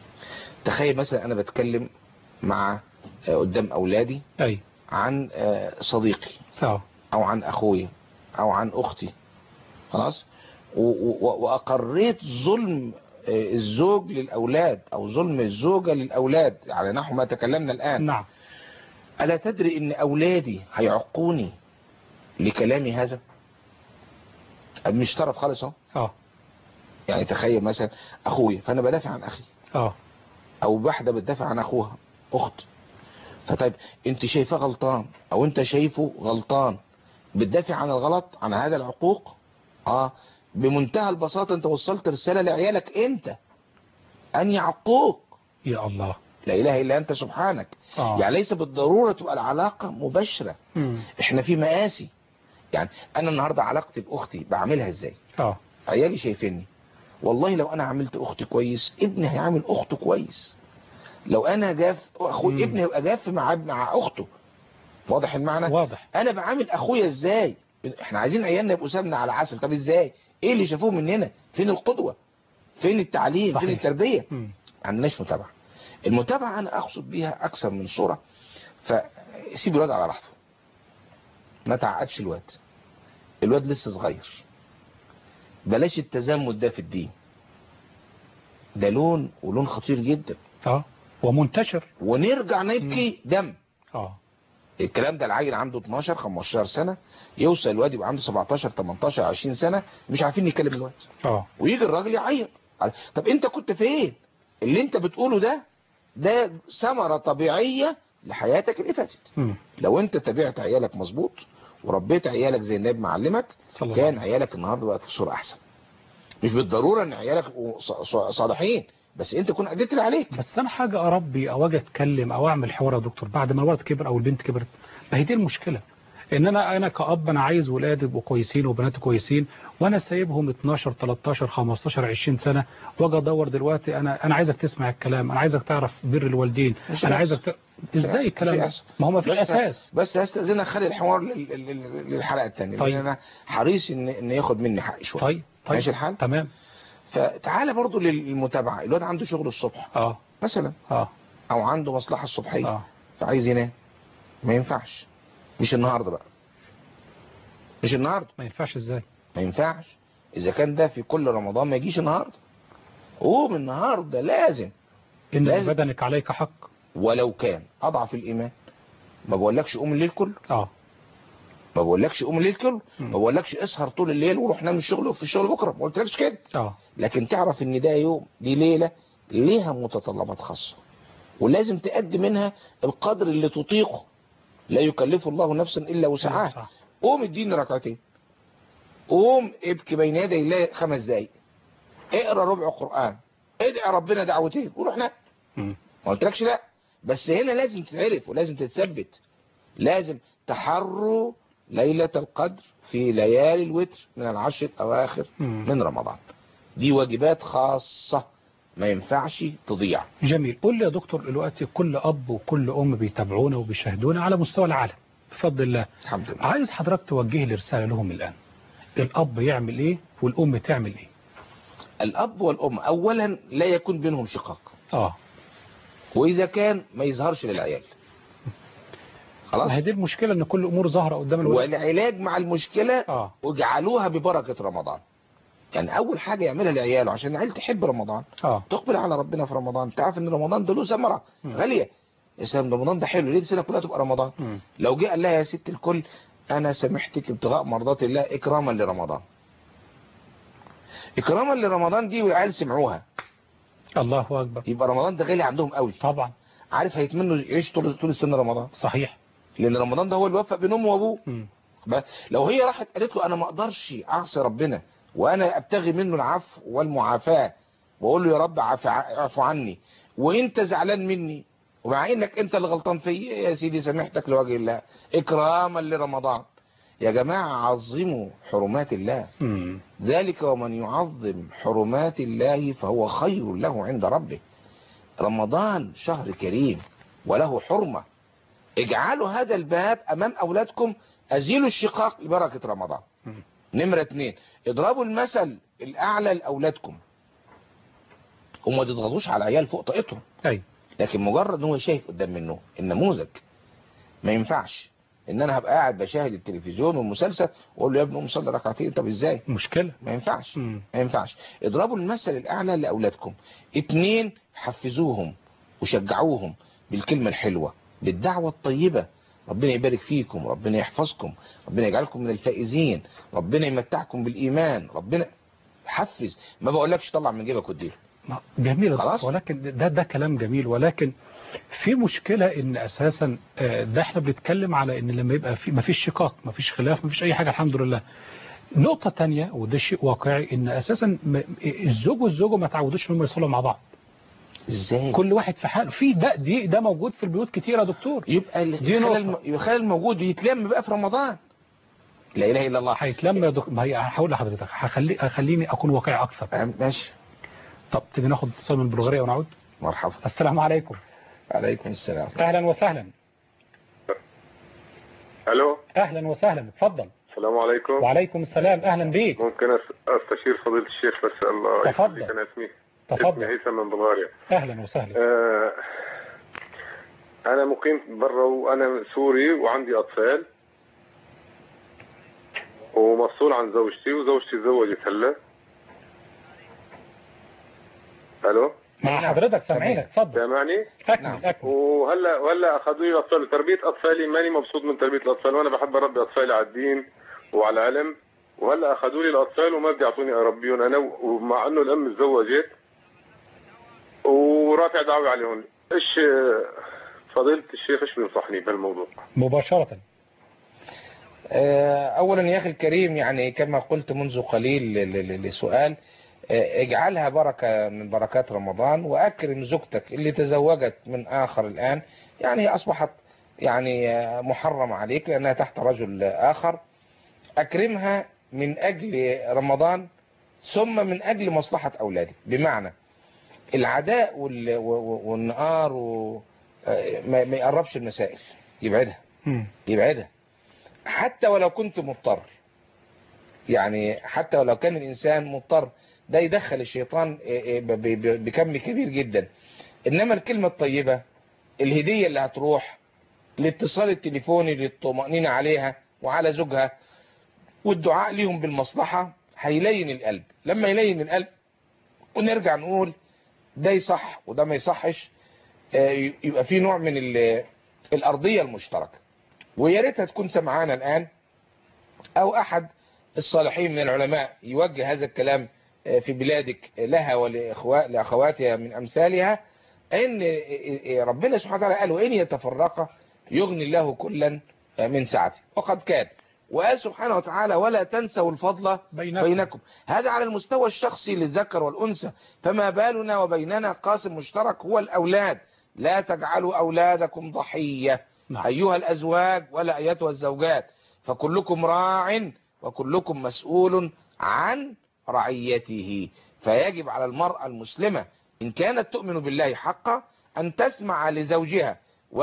تخيل مثلا انا بتكلم مع آه، قدام اولادي اي عن آه، صديقي اه او عن اخويا او عن اختي خلاص و- و- واقريت ظلم آه، الزوج للاولاد او ظلم الزوجة للاولاد على نحو ما تكلمنا الان نعم ألا تدري إن أولادي هيعقوني لكلامي هذا مش طرف خالص اهو اه يعني تخيل مثلا اخويا فانا بدافع عن اخي اه او واحده بتدافع عن اخوها اخت فطيب انت شايفاه غلطان او انت شايفه غلطان بتدافع عن الغلط عن هذا العقوق اه بمنتهى البساطه انت وصلت رساله لعيالك انت اني عقوق يا الله لا اله الا انت سبحانك اه يعني ليس بالضروره تبقى العلاقه مباشره مم. احنا في مقاسي يعني انا النهارده علاقتي باختي بعملها ازاي اه عيالي شايفيني والله لو انا عملت اختي كويس ابني هيعمل اخته كويس لو انا جاف اخوي مم. ابني هيبقى جاف مع مع اخته واضح المعنى واضح انا بعامل اخويا ازاي احنا عايزين عيالنا يبقوا سمنه على عسل طب ازاي ايه اللي شافوه مننا فين القدوه فين التعليم صحيح. فين التربيه مم. ما عندناش متابعه المتابعه انا اقصد بيها اكثر من صوره فسيب الواد على راحته ما تعقدش الواد الواد لسه صغير بلاش التزمت ده في الدين ده لون ولون خطير جدا اه ومنتشر ونرجع نبكي دم اه الكلام ده العيل عنده 12 15 سنه يوصل الواد يبقى عنده 17 18 20 سنه مش عارفين نتكلم الواد اه ويجي الراجل يعيط طب انت كنت فين اللي انت بتقوله ده ده ثمره طبيعيه لحياتك اللي فاتت مم. لو انت تابعت عيالك مظبوط وربيت عيالك زي النبي معلمك صلى الله كان عليه عيالك النهارده بقت في صوره احسن مش بالضروره ان عيالك يبقوا ص- ص- صالحين بس انت تكون اديت اللي عليك بس انا حاجه اربي او اجي اتكلم او اعمل حوار يا دكتور بعد ما الولد كبر او البنت كبرت ما هي دي المشكله ان انا انا كاب انا عايز ولادي يبقوا كويسين وبناتي كويسين وانا سايبهم 12 13 15 20 سنه واجي ادور دلوقتي انا انا عايزك تسمع الكلام انا عايزك تعرف بر الوالدين مش انا هيحصل. عايزك ت... ازاي الكلام مش ده هيحصل. ما هو ما فيش بس- اساس بس هستاذنك خلي الحوار لل- لل- للحلقه الثانيه طيب. لان انا حريص ان ان ياخد مني حقي شويه طيب طيب ماشي الحال تمام فتعالى برضو للمتابعه الواد عنده شغل الصبح اه مثلا اه او عنده مصلحه الصبحيه اه فعايز ينام ما ينفعش مش النهارده بقى مش النهارده ما ينفعش ازاي ما ينفعش اذا كان ده في كل رمضان ما يجيش النهارده قوم النهارده لازم ان لازم. بدنك عليك حق ولو كان اضعف الايمان ما بقولكش قوم الليل كله اه ما بقولكش قوم الليل كله مم. ما بقولكش اسهر طول الليل وروح نام الشغل في الشغل بكره ما قلتلكش كده اه لكن تعرف ان ده يوم دي ليله ليها متطلبات خاصه ولازم تأدي منها القدر اللي تطيقه لا يكلف الله نفسا الا وسعها صح. قوم اديني ركعتين قوم ابكي بين يدي الله خمس دقايق اقرا ربع قران ادعي ربنا دعوتين وروح نام مم. ما قلتلكش لا بس هنا لازم تتعرف ولازم تتثبت لازم تحروا ليلة القدر في ليالي الوتر من العشر الأواخر مم. من رمضان دي واجبات خاصة ما ينفعش تضيع جميل قول لي يا دكتور دلوقتي كل اب وكل ام بيتابعونا وبيشاهدونا على مستوى العالم بفضل الله الحمد لله عايز حضرتك توجه لي رساله لهم الان الاب يعمل ايه والام تعمل ايه الأب والأم أولا لا يكون بينهم شقاق اه وإذا كان ما يظهرش للعيال خلاص هذه المشكله ان كل امور ظاهره قدام الولد والعلاج مع المشكلة اه واجعلوها ببركة رمضان يعني أول حاجة يعملها لعياله عشان العيال تحب رمضان اه تقبل على ربنا في رمضان تعرف ان رمضان ده له ثمره مم. غاليه يا سلام رمضان ده حلو ليه السنه كلها تبقى رمضان مم. لو جه قال لها يا ست الكل انا سامحتك ابتغاء مرضات الله اكراما لرمضان اكراما لرمضان دي والعيال سمعوها الله اكبر يبقى رمضان ده غالي عندهم قوي طبعا عارف هيتمنوا يعيش طول طول السنه رمضان صحيح لان رمضان ده هو اللي وفق بين امه وابوه مم. ب- لو هي راحت قالت له انا ما اقدرش اعصي ربنا وانا ابتغي منه العفو والمعافاه واقول له يا رب عف- اعفو عني وانت زعلان مني ومع انك انت اللي غلطان فيا يا سيدي سامحتك لوجه الله اكراما لرمضان يا جماعه عظموا حرمات الله مم. ذلك ومن يعظم حرمات الله فهو خير له عند ربه رمضان شهر كريم وله حرمة اجعلوا هذا الباب امام اولادكم ازيلوا الشقاق لبركة رمضان مم. نمرة اتنين اضربوا المثل الاعلى لاولادكم وما تضغطوش على العيال فوق طاقتهم ايوه لكن مجرد ان هو شايف قدام منه النموذج ما ينفعش ان انا هبقى قاعد بشاهد التلفزيون والمسلسل واقول له يا ابني قوم صلي ركعتين طب ازاي مشكله ما ينفعش مم. ما ينفعش اضربوا المثل الاعلى لاولادكم اتنين حفزوهم وشجعوهم بالكلمة الحلوة بالدعوة الطيبة ربنا يبارك فيكم ربنا يحفظكم ربنا يجعلكم من الفائزين ربنا يمتعكم بالإيمان ربنا حفز ما بقولكش طلع من جيبك واديله ما- جميل خلاص. ولكن ده ده كلام جميل ولكن في مشكلة ان اساسا آه، ده احنا بنتكلم على ان لما يبقى في ما فيش شقاق ما فيش خلاف ما فيش اي حاجة الحمد لله نقطة تانية وده شيء واقعي ان اساسا م- الزوج والزوجة ما تعودوش انهم يصلوا مع بعض ازاي كل واحد في حاله في ده دي ده موجود في البيوت كتير يا دكتور يبقى دي الخلل نقطة. الم- الخلل الموجود يتلم بقى في رمضان لا اله الا الله هيتلم يا دكتور ما هي هقول لحضرتك هخلي خليني اكون واقعي اكثر آه، ماشي طب تيجي ناخد اتصال من البلغارية ونعود مرحبا السلام عليكم عليكم السلام اهلا وسهلا الو اهلا وسهلا اتفضل السلام عليكم وعليكم السلام اهلا بيك ممكن أس- استشير فضيله الشيخ بس الله تفضل. يخليك انا اسمي تفضل. اسمي هيثم من بلغاريا اهلا وسهلا آه انا مقيم برا وانا سوري وعندي اطفال ومفصول عن زوجتي وزوجتي تزوجت هلا الو مع حضرتك سامعينك اتفضل سامعني اكمل اكمل وهلا وهلا اخذوا لي الاطفال تربيه اطفالي ماني مبسوط من تربيه الاطفال وانا بحب اربي اطفالي على الدين وعلى العلم وهلا اخذوا لي الاطفال وما بدي يعطوني اربيهم انا ومع انه الام تزوجت ورافع دعوه عليهم ايش فضيله الشيخ ايش بينصحني بهالموضوع مباشرة آه، اولا يا اخي الكريم يعني كما قلت منذ قليل ل- ل- لسؤال آه، اجعلها بركة من بركات رمضان واكرم زوجتك اللي تزوجت من اخر الان يعني هي اصبحت يعني آه، محرم عليك لانها تحت رجل اخر اكرمها من اجل رمضان ثم من اجل مصلحة اولادك بمعنى العداء وال- و- و- والنقار و- آه، ما ما يقربش المسائل يبعدها مم. يبعدها حتى ولو كنت مضطر يعني حتى ولو كان الإنسان مضطر ده يدخل الشيطان ب- ب- بكم كبير جدا إنما الكلمة الطيبة الهدية اللي هتروح الاتصال التليفوني للطمأنينة عليها وعلى زوجها والدعاء ليهم بالمصلحة هيلين القلب لما يلين القلب ونرجع نقول ده يصح وده ما يصحش آه، يبقى في نوع من ال- الأرضية المشتركة ويا ريتها تكون سمعانا الآن أو أحد الصالحين من العلماء يوجه هذا الكلام آه، في بلادك لها ولأخواتها من أمثالها أن ربنا سبحانه وتعالى قال وإن يتفرق يغني الله كلا من سعته وقد كان وقال سبحانه وتعالى ولا تنسوا الفضل بينكم. بينكم هذا على المستوى الشخصي للذكر والأنثى فما بالنا وبيننا قاسم مشترك هو الأولاد لا تجعلوا أولادكم ضحية نعم. أيها الأزواج ولا أيتها الزوجات فكلكم راع وكلكم مسؤول عن رعيته فيجب على المرأة المسلمة إن كانت تؤمن بالله حقا أن تسمع لزوجها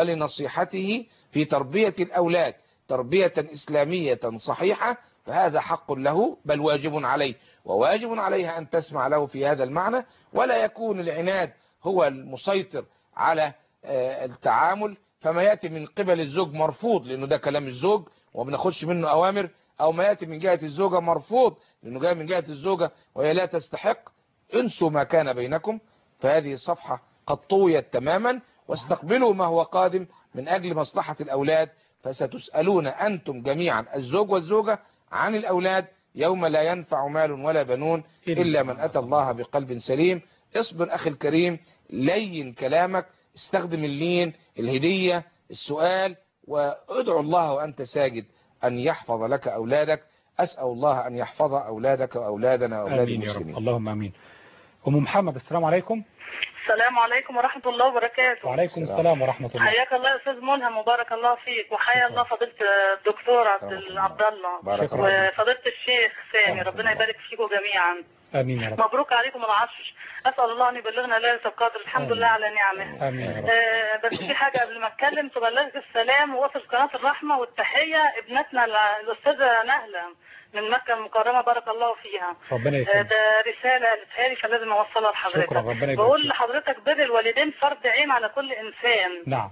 ولنصيحته في تربية الأولاد تربية إسلامية صحيحة فهذا حق له بل واجب عليه وواجب عليها أن تسمع له في هذا المعنى ولا يكون العناد هو المسيطر على آه، التعامل فما يأتي من قبل الزوج مرفوض لأنه ده كلام الزوج وما بناخدش منه أوامر أو ما يأتي من جهة الزوجة مرفوض لأنه جاي من جهة الزوجة وهي لا تستحق انسوا ما كان بينكم فهذه الصفحة قد طويت تماما واستقبلوا ما هو قادم من أجل مصلحة الأولاد فستسألون أنتم جميعا الزوج والزوجة عن الأولاد يوم لا ينفع مال ولا بنون إلا من أتى الله بقلب سليم اصبر أخي الكريم لين كلامك استخدم اللين الهدية السؤال وادعو الله وأنت ساجد أن يحفظ لك أولادك أسأل الله أن يحفظ أولادك وأولادنا وأولاد امين يا رب المسلمين اللهم امين ام محمد السلام عليكم السلام عليكم ورحمة الله وبركاته وعليكم السلام ورحمة الله حياك الله يا أستاذ ملهم وبارك الله فيك وحيا الله فضيلة الدكتور عبد ال- عبد الله بارك الله وفضيلة الشيخ سامي ربنا يبارك فيكم جميعا امين يا رب مبروك عليكم العشر أسأل الله أن يبلغنا ليلة القدر الحمد لله على نعمه امين يا رب آه، بس في حاجة قبل ما اتكلم تبلغك السلام ووصل قناة الرحمة والتحية ابنتنا ال- الأستاذة نهلة من مكة المكرمة بارك الله فيها ربنا آه، يكرمك ده رسالة قالتها لي فلازم أوصلها لحضرتك شكرا ربنا يبارك بقول فيك لحضرتك بر الوالدين فرض عين على كل إنسان نعم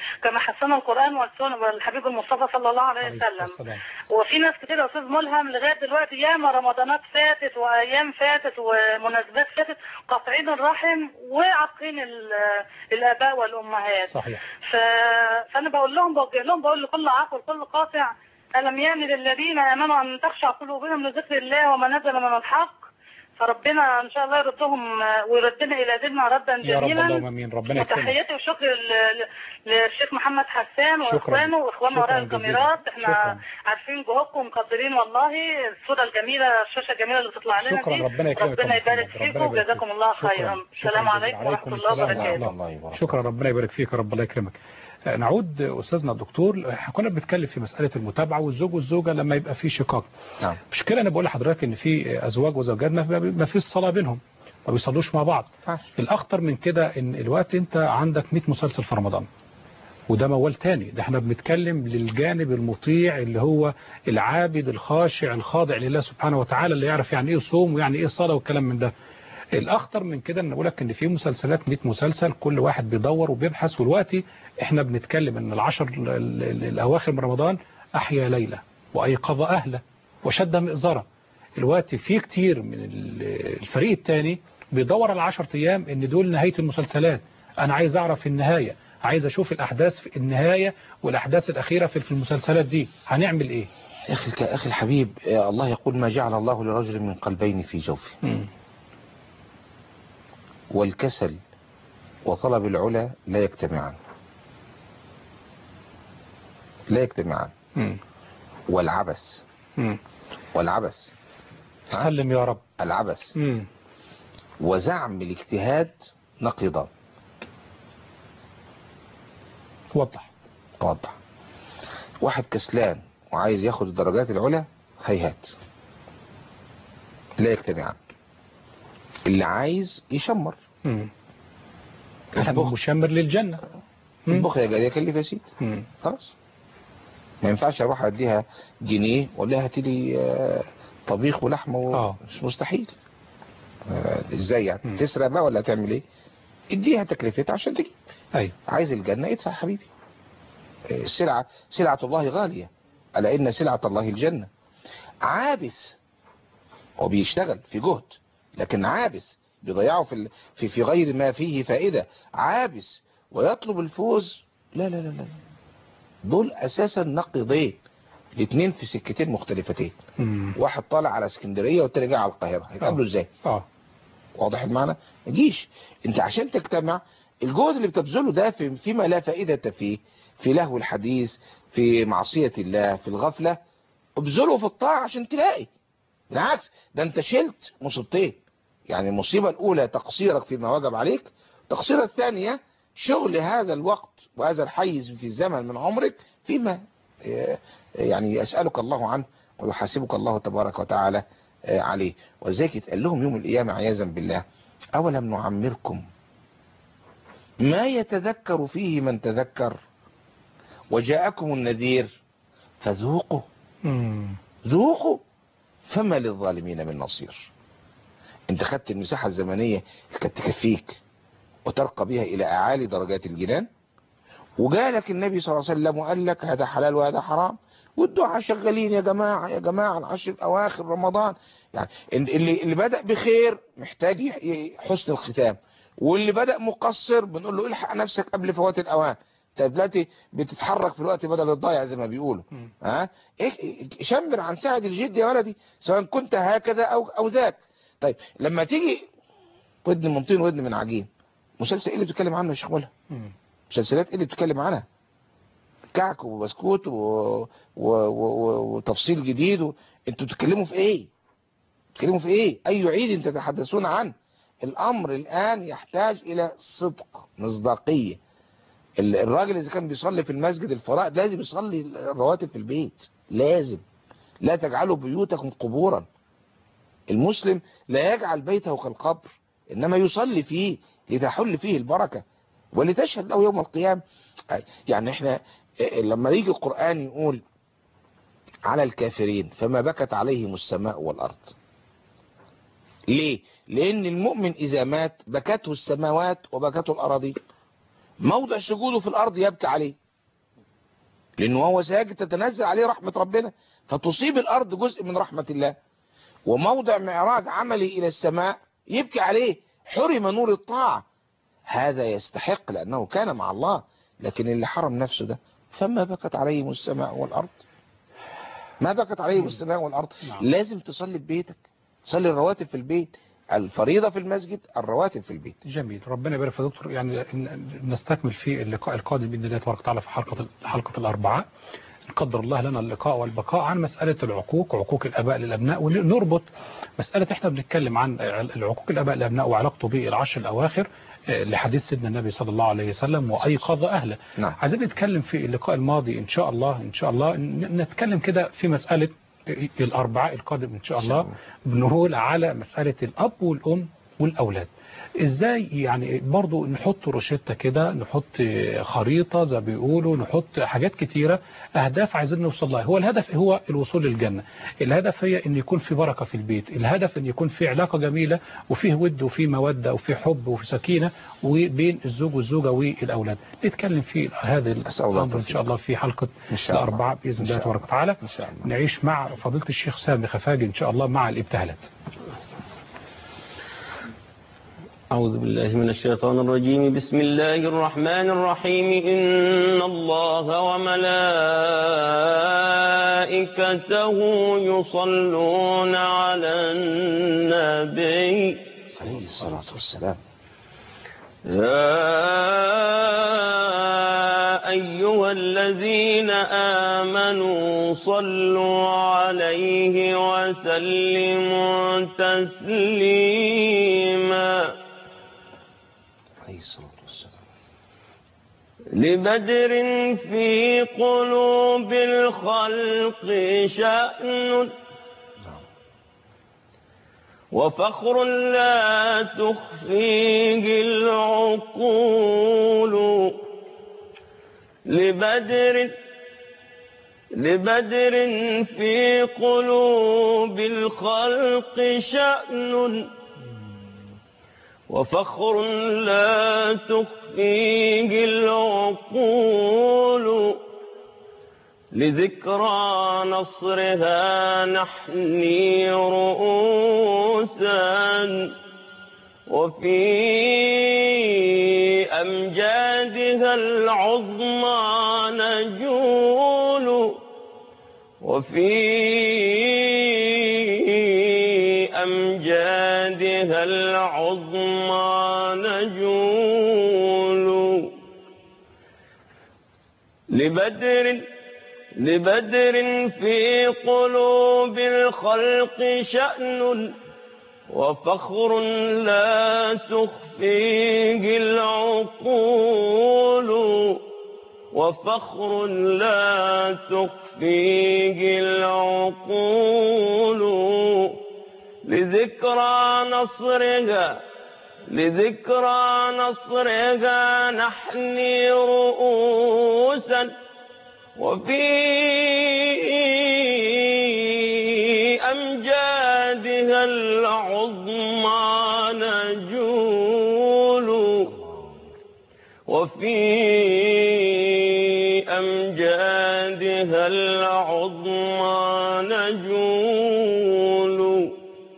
كما حسن القرآن والسنة والحبيب المصطفى صلى الله عليه وسلم السلام. وفي ناس كتير يا استاذ ملهم لغايه دلوقتي ياما رمضانات فاتت وايام فاتت ومناسبات فاتت قاطعين الرحم وعاقين ال- الاباء والامهات صحيح ف... فانا بقول لهم بوجه لهم بقول لكل عاق ولكل قاطع الم يان للذين امنوا ان تخشع قلوبهم لذكر الله وما نزل من الحق فربنا ان شاء الله يردهم ويردنا الى ديننا ردا يا رب جميلا اللهم امين ربنا يكرمك وتحياتي وشكر ل- ل- للشيخ محمد حسان شكراً. واخوانه واخواننا وراء شكراً جزيلاً. الكاميرات احنا شكراً. عارفين جهودكم ومقدرين والله الصوره الجميله الشاشه الجميله اللي بتطلع لنا شكرا دي ربنا يكرمك ربنا يا يبارك محمد. ربنا فيكم يبارك وجزاكم فيك. الله شكراً. خيرا شكراً السلام جزيلاً. عليكم ورحمه الله السلام وبركاته الله يبارك شكرا ربنا يبارك فيك يا رب الله يكرمك آه، نعود آه، استاذنا الدكتور احنا كنا بنتكلم في مساله المتابعه والزوج والزوجه لما يبقى في شقاق نعم مشكله انا بقول لحضرتك ان في ازواج وزوجات ما ما فيش صلاه بينهم ما بيصلوش مع بعض الاخطر من كده ان الوقت انت عندك 100 مسلسل في رمضان وده موال تاني ده احنا بنتكلم للجانب المطيع اللي هو العابد الخاشع الخاضع لله سبحانه وتعالى اللي يعرف يعني ايه صوم ويعني ايه صلاه والكلام من ده الاخطر من كده ان اقول لك ان في مسلسلات 100 مسلسل كل واحد بيدور وبيبحث والوقت احنا بنتكلم ان العشر ال- ال- الاواخر من رمضان احيا ليله وايقظ اهله وشد مئزره الوقت في كتير من ال- الفريق الثاني بيدور على 10 ايام ان دول نهايه المسلسلات انا عايز اعرف النهايه عايز اشوف الاحداث في النهايه والاحداث الاخيره في في المسلسلات دي هنعمل ايه أخي الك- أخي الحبيب آه، الله يقول ما جعل الله لرجل من قلبين في جوفه مم. والكسل وطلب العلا لا يجتمعان لا يجتمعان مم. والعبث مم. والعبث ها؟ سلم يا رب العبث مم. وزعم الاجتهاد نقيضان وضح أوضح واحد كسلان وعايز ياخد الدرجات العلى هيهات لا يجتمعان اللي عايز يشمر مم. احنا البخل مشمر للجنه مم. البخل يا جاريه كلف يا سيدي مم. خلاص ما ينفعش اروح اديها جنيه واقول لها هاتي لي آه، طبيخ ولحمه و... آه. مش مستحيل آه، ازاي يعني مم. تسرق بقى ولا تعمل ايه اديها تكلفتها عشان تجيب ايوه عايز الجنة ادفع حبيبي آه، سلعة سلعة الله غالية ألا إن سلعة الله الجنة عابس هو بيشتغل في جهد لكن عابس بيضيعه في ال- في في غير ما فيه فائدة عابس ويطلب الفوز لا لا لا لا دول أساسا نقيضين الاثنين في سكتين مختلفتين مم. واحد طالع على اسكندرية والتاني جاي على القاهرة هيتقابلوا ازاي اه واضح المعنى ما تجيش انت عشان تجتمع الجهد اللي بتبذله ده في فيما لا فائدة فيه في لهو الحديث في معصية الله في الغفلة ابذله في الطاعة عشان تلاقي بالعكس ده انت شلت مصيبتين يعني المصيبة الاولى تقصيرك فيما وجب عليك التقصيرة الثانية شغل هذا الوقت وهذا الحيز في الزمن من عمرك فيما آه، يعني يسألك الله عنه ويحاسبك الله تبارك وتعالى آه، عليه ولذلك يتقال لهم يوم القيامة عياذا بالله أولم نعمركم ما يتذكر فيه من تذكر وجاءكم النذير فذوقوا مم. ذوقوا فما للظالمين من نصير انت خدت المساحة الزمنية اللي كانت تكفيك وترقى بها الى اعالي درجات الجنان وجالك النبي صلى الله عليه وسلم وقال لك هذا حلال وهذا حرام والدعاء شغالين يا جماعة يا جماعة العشر اواخر رمضان يعني اللي اللي بدأ بخير محتاج ي- ي- حسن الختام واللي بدأ مقصر بنقول له الحق نفسك قبل فوات الاوان انت دلوقتي بتتحرك في الوقت بدل الضايع زي ما بيقولوا مم. ها إيه- إيه- شمر عن ساعد الجد يا ولدي سواء كنت هكذا او او ذاك طيب لما تيجي ودن من طين ودن من عجين مسلسل ايه اللي بتتكلم عنه يا شيخ مولى مم. مسلسلات ايه اللي بتتكلم عنها كعك وبسكوت و... و... و... و... وتفصيل جديد و... انتوا بتتكلموا في ايه بتتكلموا في ايه اي عيد تتحدثون عنه الامر الان يحتاج الى صدق مصداقيه ال- الراجل اذا كان بيصلي في المسجد الفرائض لازم يصلي الرواتب في البيت لازم لا تجعلوا بيوتكم قبورا المسلم لا يجعل بيته كالقبر انما يصلي فيه لتحل فيه البركة ولتشهد له يوم القيامة يعني احنا لما يجي القرآن يقول على الكافرين فما بكت عليهم السماء والأرض ليه لأن المؤمن إذا مات بكته السماوات وبكته الأراضين موضع سجوده في الأرض يبكي عليه لأنه هو ساجد تتنزل عليه رحمة ربنا فتصيب الأرض جزء من رحمة الله وموضع معراج عملي إلى السماء يبكي عليه حرم نور الطاعة هذا يستحق لأنه كان مع الله لكن اللي حرم نفسه ده فما بكت عليهم السماء والأرض ما بكت عليهم السماء والأرض نعم. لازم تصلي في بيتك تصلي الرواتب في البيت الفريضة في المسجد الرواتب في البيت جميل ربنا يبارك في دكتور يعني ن- نستكمل في اللقاء القادم باذن الله تبارك وتعالى في حلقه حلقه الاربعاء قدر الله لنا اللقاء والبقاء عن مسألة العقوق عقوق الأباء للأبناء ونربط مسألة احنا بنتكلم عن العقوق الأباء للأبناء وعلاقته بالعشر الأواخر آه، لحديث سيدنا النبي صلى الله عليه وسلم وأيقظ أهله نعم. عايزين نتكلم في اللقاء الماضي إن شاء الله إن شاء الله ن- نتكلم كده في مسألة الأربعاء القادم إن شاء الله بنقول على مسألة الأب والأم والأولاد ازاي يعني برضو نحط روشتة كده نحط خريطة زي ما بيقولوا نحط حاجات كتيرة اهداف عايزين نوصل لها هو الهدف هو الوصول للجنة الهدف هي ان يكون في بركة في البيت الهدف ان يكون في علاقة جميلة وفيه ود وفيه مودة وفيه حب وفيه سكينة وبين الزوج والزوجة والاولاد نتكلم في هذا أسأل الله الامر ان شاء التوفيق. الله في حلقة إن شاء الله. الاربعاء باذن إن الله شاء تبارك الله. وتعالى إن شاء الله. نعيش مع فضيلة الشيخ سامي خفاجي ان شاء الله مع الابتهالات أعوذ بالله من الشيطان الرجيم بسم الله الرحمن الرحيم إن الله وملائكته يصلون على النبي عليه الصلاة والسلام يا أيها الذين آمنوا صلوا عليه وسلموا تسليما عليه الصلاة والسلام لبدر في قلوب الخلق شأن وفخر لا تخفيه العقول لبدر لبدر في قلوب الخلق شأن وفخر لا تخفيه العقول لذكرى نصرها نحني رؤوسا وفي أمجادها العظمى نجول وفي أمجادها العظمى نجول لبدر لبدر في قلوب الخلق شأن وفخر لا تخفيه العقول وفخر لا تخفيه العقول لذكرى نصرها لذكرى نصرها نحني رؤوسا وفي أمجادها العظمى نجول وفي أمجادها العظمى نجول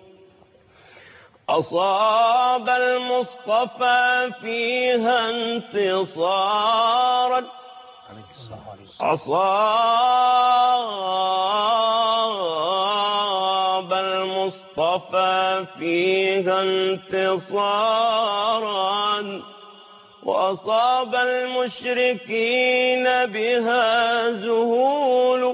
أصاب المصطفى فيها انتصارا أصاب المصطفى فيها انتصارا وأصاب المشركين بها زهول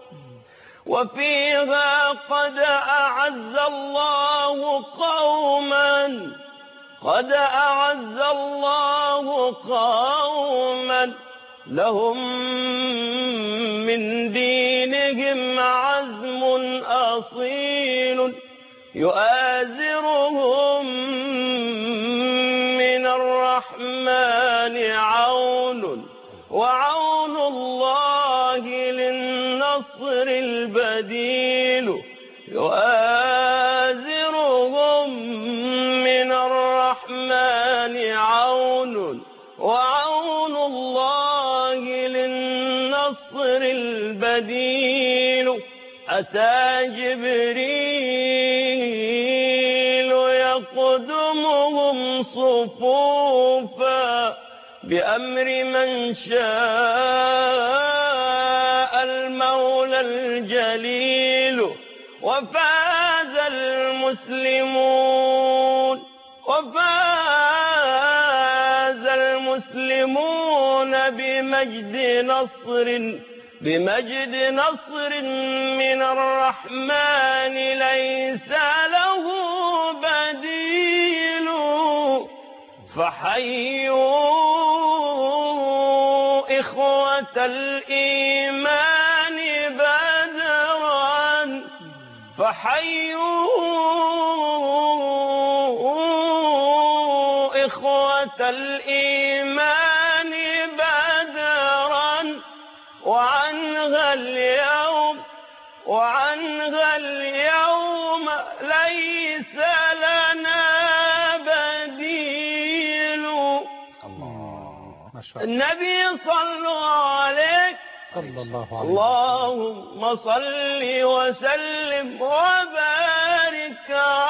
وفيها قد أعز الله قوما قد أعز الله قوما لهم من دينهم عزم أصيل يؤازرهم من الرحمن عون وعون الله للنصر البديل يؤازرهم من الرحمن عون وعون حتى جبريل يقدمهم صفوفا بأمر من شاء المولى الجليل وفاز المسلمون وفاز المسلمون بمجد نصر بمجد نصر من الرحمن ليس له بديل فحيوا إخوة الإيمان بدرا فحيوا إخوة الإيمان بدرا وعنها اليوم وعنها اليوم ليس لنا بديل ما شاء الله النبي صلوا عليك صلى الله عليه وسلم اللهم صل وسلم وبارك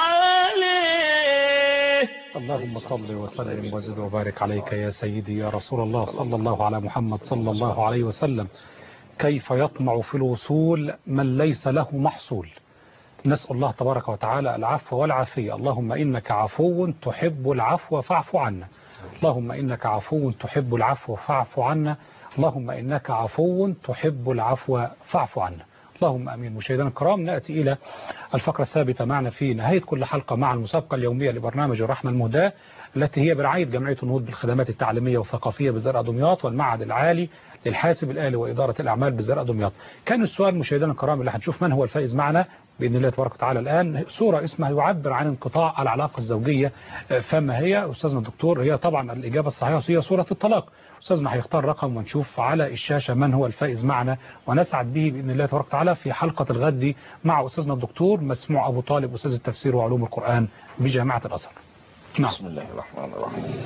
عليه اللهم صل وسلم وزد وبارك عليك يا سيدي يا رسول الله صلى الله على محمد صلى الله عليه وسلم كيف يطمع في الوصول من ليس له محصول نسأل الله تبارك وتعالى العفو والعافية اللهم إنك عفو تحب العفو فاعف عنا اللهم إنك عفو تحب العفو فاعف عنا اللهم إنك عفو تحب العفو فاعف عنا اللهم أمين مشاهدينا الكرام نأتي إلى الفقرة الثابتة معنا في نهاية كل حلقة مع المسابقة اليومية لبرنامج الرحمة المهداة التي هي برعاية جمعية النهوض بالخدمات التعليمية والثقافية بزرع دمياط والمعهد العالي للحاسب الآلي وإدارة الأعمال بزرع دمياط كان السؤال مشاهدينا الكرام اللي هنشوف من هو الفائز معنا بإذن الله تبارك وتعالى الآن صورة اسمها يعبر عن انقطاع العلاقة الزوجية فما هي أستاذنا الدكتور هي طبعا الإجابة الصحيحة هي صورة الطلاق أستاذنا هيختار رقم ونشوف على الشاشة من هو الفائز معنا ونسعد به بإذن الله تبارك وتعالى في حلقة الغد مع أستاذنا الدكتور مسموع أبو طالب أستاذ التفسير وعلوم القرآن بجامعة الأزهر نعم بسم الله الرحمن الرحيم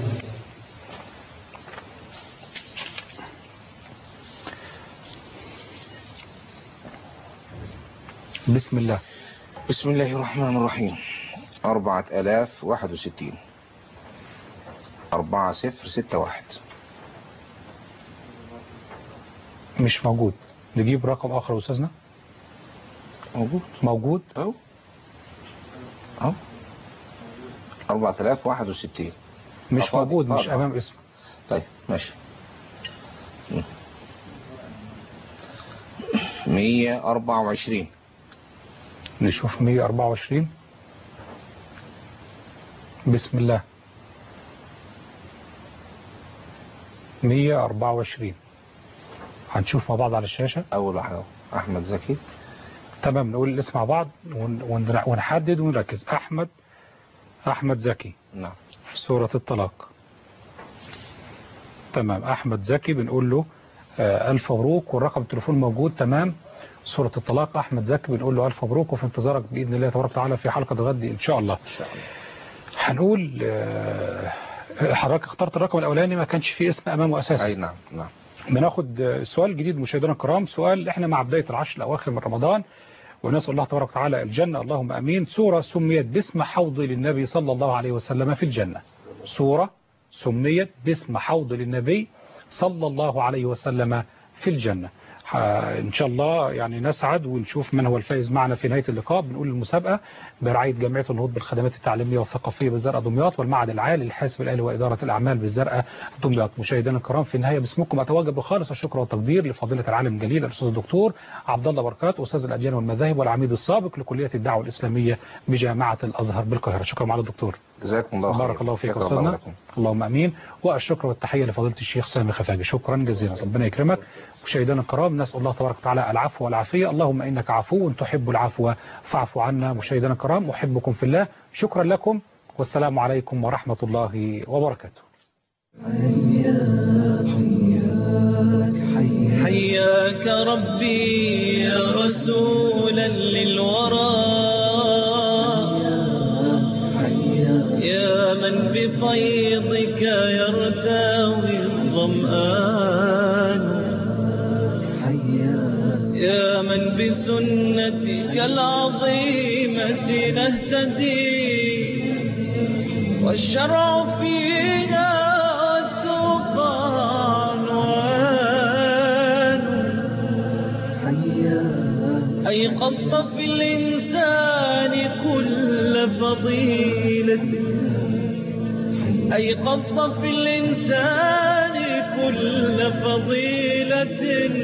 بسم الله بسم الله الرحمن الرحيم أربعة ألاف واحد وستين أربعة صفر ستة واحد مش موجود نجيب رقم آخر يا أستاذنا موجود موجود أهو أهو أربعة ألاف واحد وستين مش أفاضل. موجود مش أفاضل. أمام اسم طيب ماشي مية أربعة وعشرين نشوف 124 بسم الله 124 هنشوف مع بعض على الشاشة أول واحد أهو. أحمد زكي تمام نقول الاسم مع بعض ون- ون- ونحدد ونركز أحمد أحمد زكي نعم سورة الطلاق تمام أحمد زكي بنقول له آه، ألف مبروك والرقم التليفون موجود تمام سورة الطلاق أحمد زكي بنقول له ألف مبروك وفي انتظارك بإذن الله تبارك وتعالى في حلقة الغد إن شاء الله إن شاء الله هنقول آه، حضرتك اخترت الرقم الأولاني ما كانش فيه اسم أمامه أساسا أي نعم نعم بناخد آه، سؤال جديد مشاهدينا الكرام سؤال احنا مع بداية العشر الأواخر من رمضان ونسأل الله تبارك وتعالى الجنة اللهم أمين سورة سميت باسم حوض للنبي صلى الله عليه وسلم في الجنة سورة سميت باسم حوض للنبي صلى الله عليه وسلم في الجنة ح- إن شاء الله يعني نسعد ونشوف من هو الفائز معنا في نهاية اللقاء بنقول المسابقة برعاية جمعية النهوض بالخدمات التعليمية والثقافية بالزرقاء دمياط والمعهد العالي للحاسب الآلي وإدارة الأعمال بالزرقاء دمياط مشاهدينا الكرام في النهاية باسمكم أتوجه بخالص الشكر والتقدير لفضيلة العالم الجليل الأستاذ الدكتور عبد الله بركات أستاذ الأديان والمذاهب والعميد السابق لكلية الدعوة الإسلامية بجامعة الأزهر بالقاهرة شكرا معالي الدكتور جزاكم الله خير بارك الله فيك شكرا أستاذنا لكم. اللهم أمين والشكر والتحية لفضيلة الشيخ سامي خفاجي شكرا جزيلا ربنا يكرمك مشاهدينا الكرام نسأل الله تبارك وتعالى العفو والعافية اللهم إنك عفو تحب العفو فاعف عنا مشاهدينا الكرام أحبكم في الله شكرا لكم والسلام عليكم ورحمة الله وبركاته حياك ربي يا رسولا للورى يا من بفيضك يرتوي الظمآن يا من وبسنتك العظيمة نهتدي والشرع فينا والتقى عنوان أيقظت في الإنسان كل فضيلة أيقظت في الإنسان كل فضيلة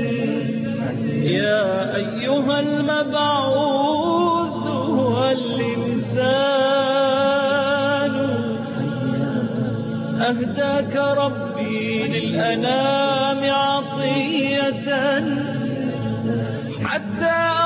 يا أيها المبعوث هو الإنسان أهداك ربي للأنام عطية حتى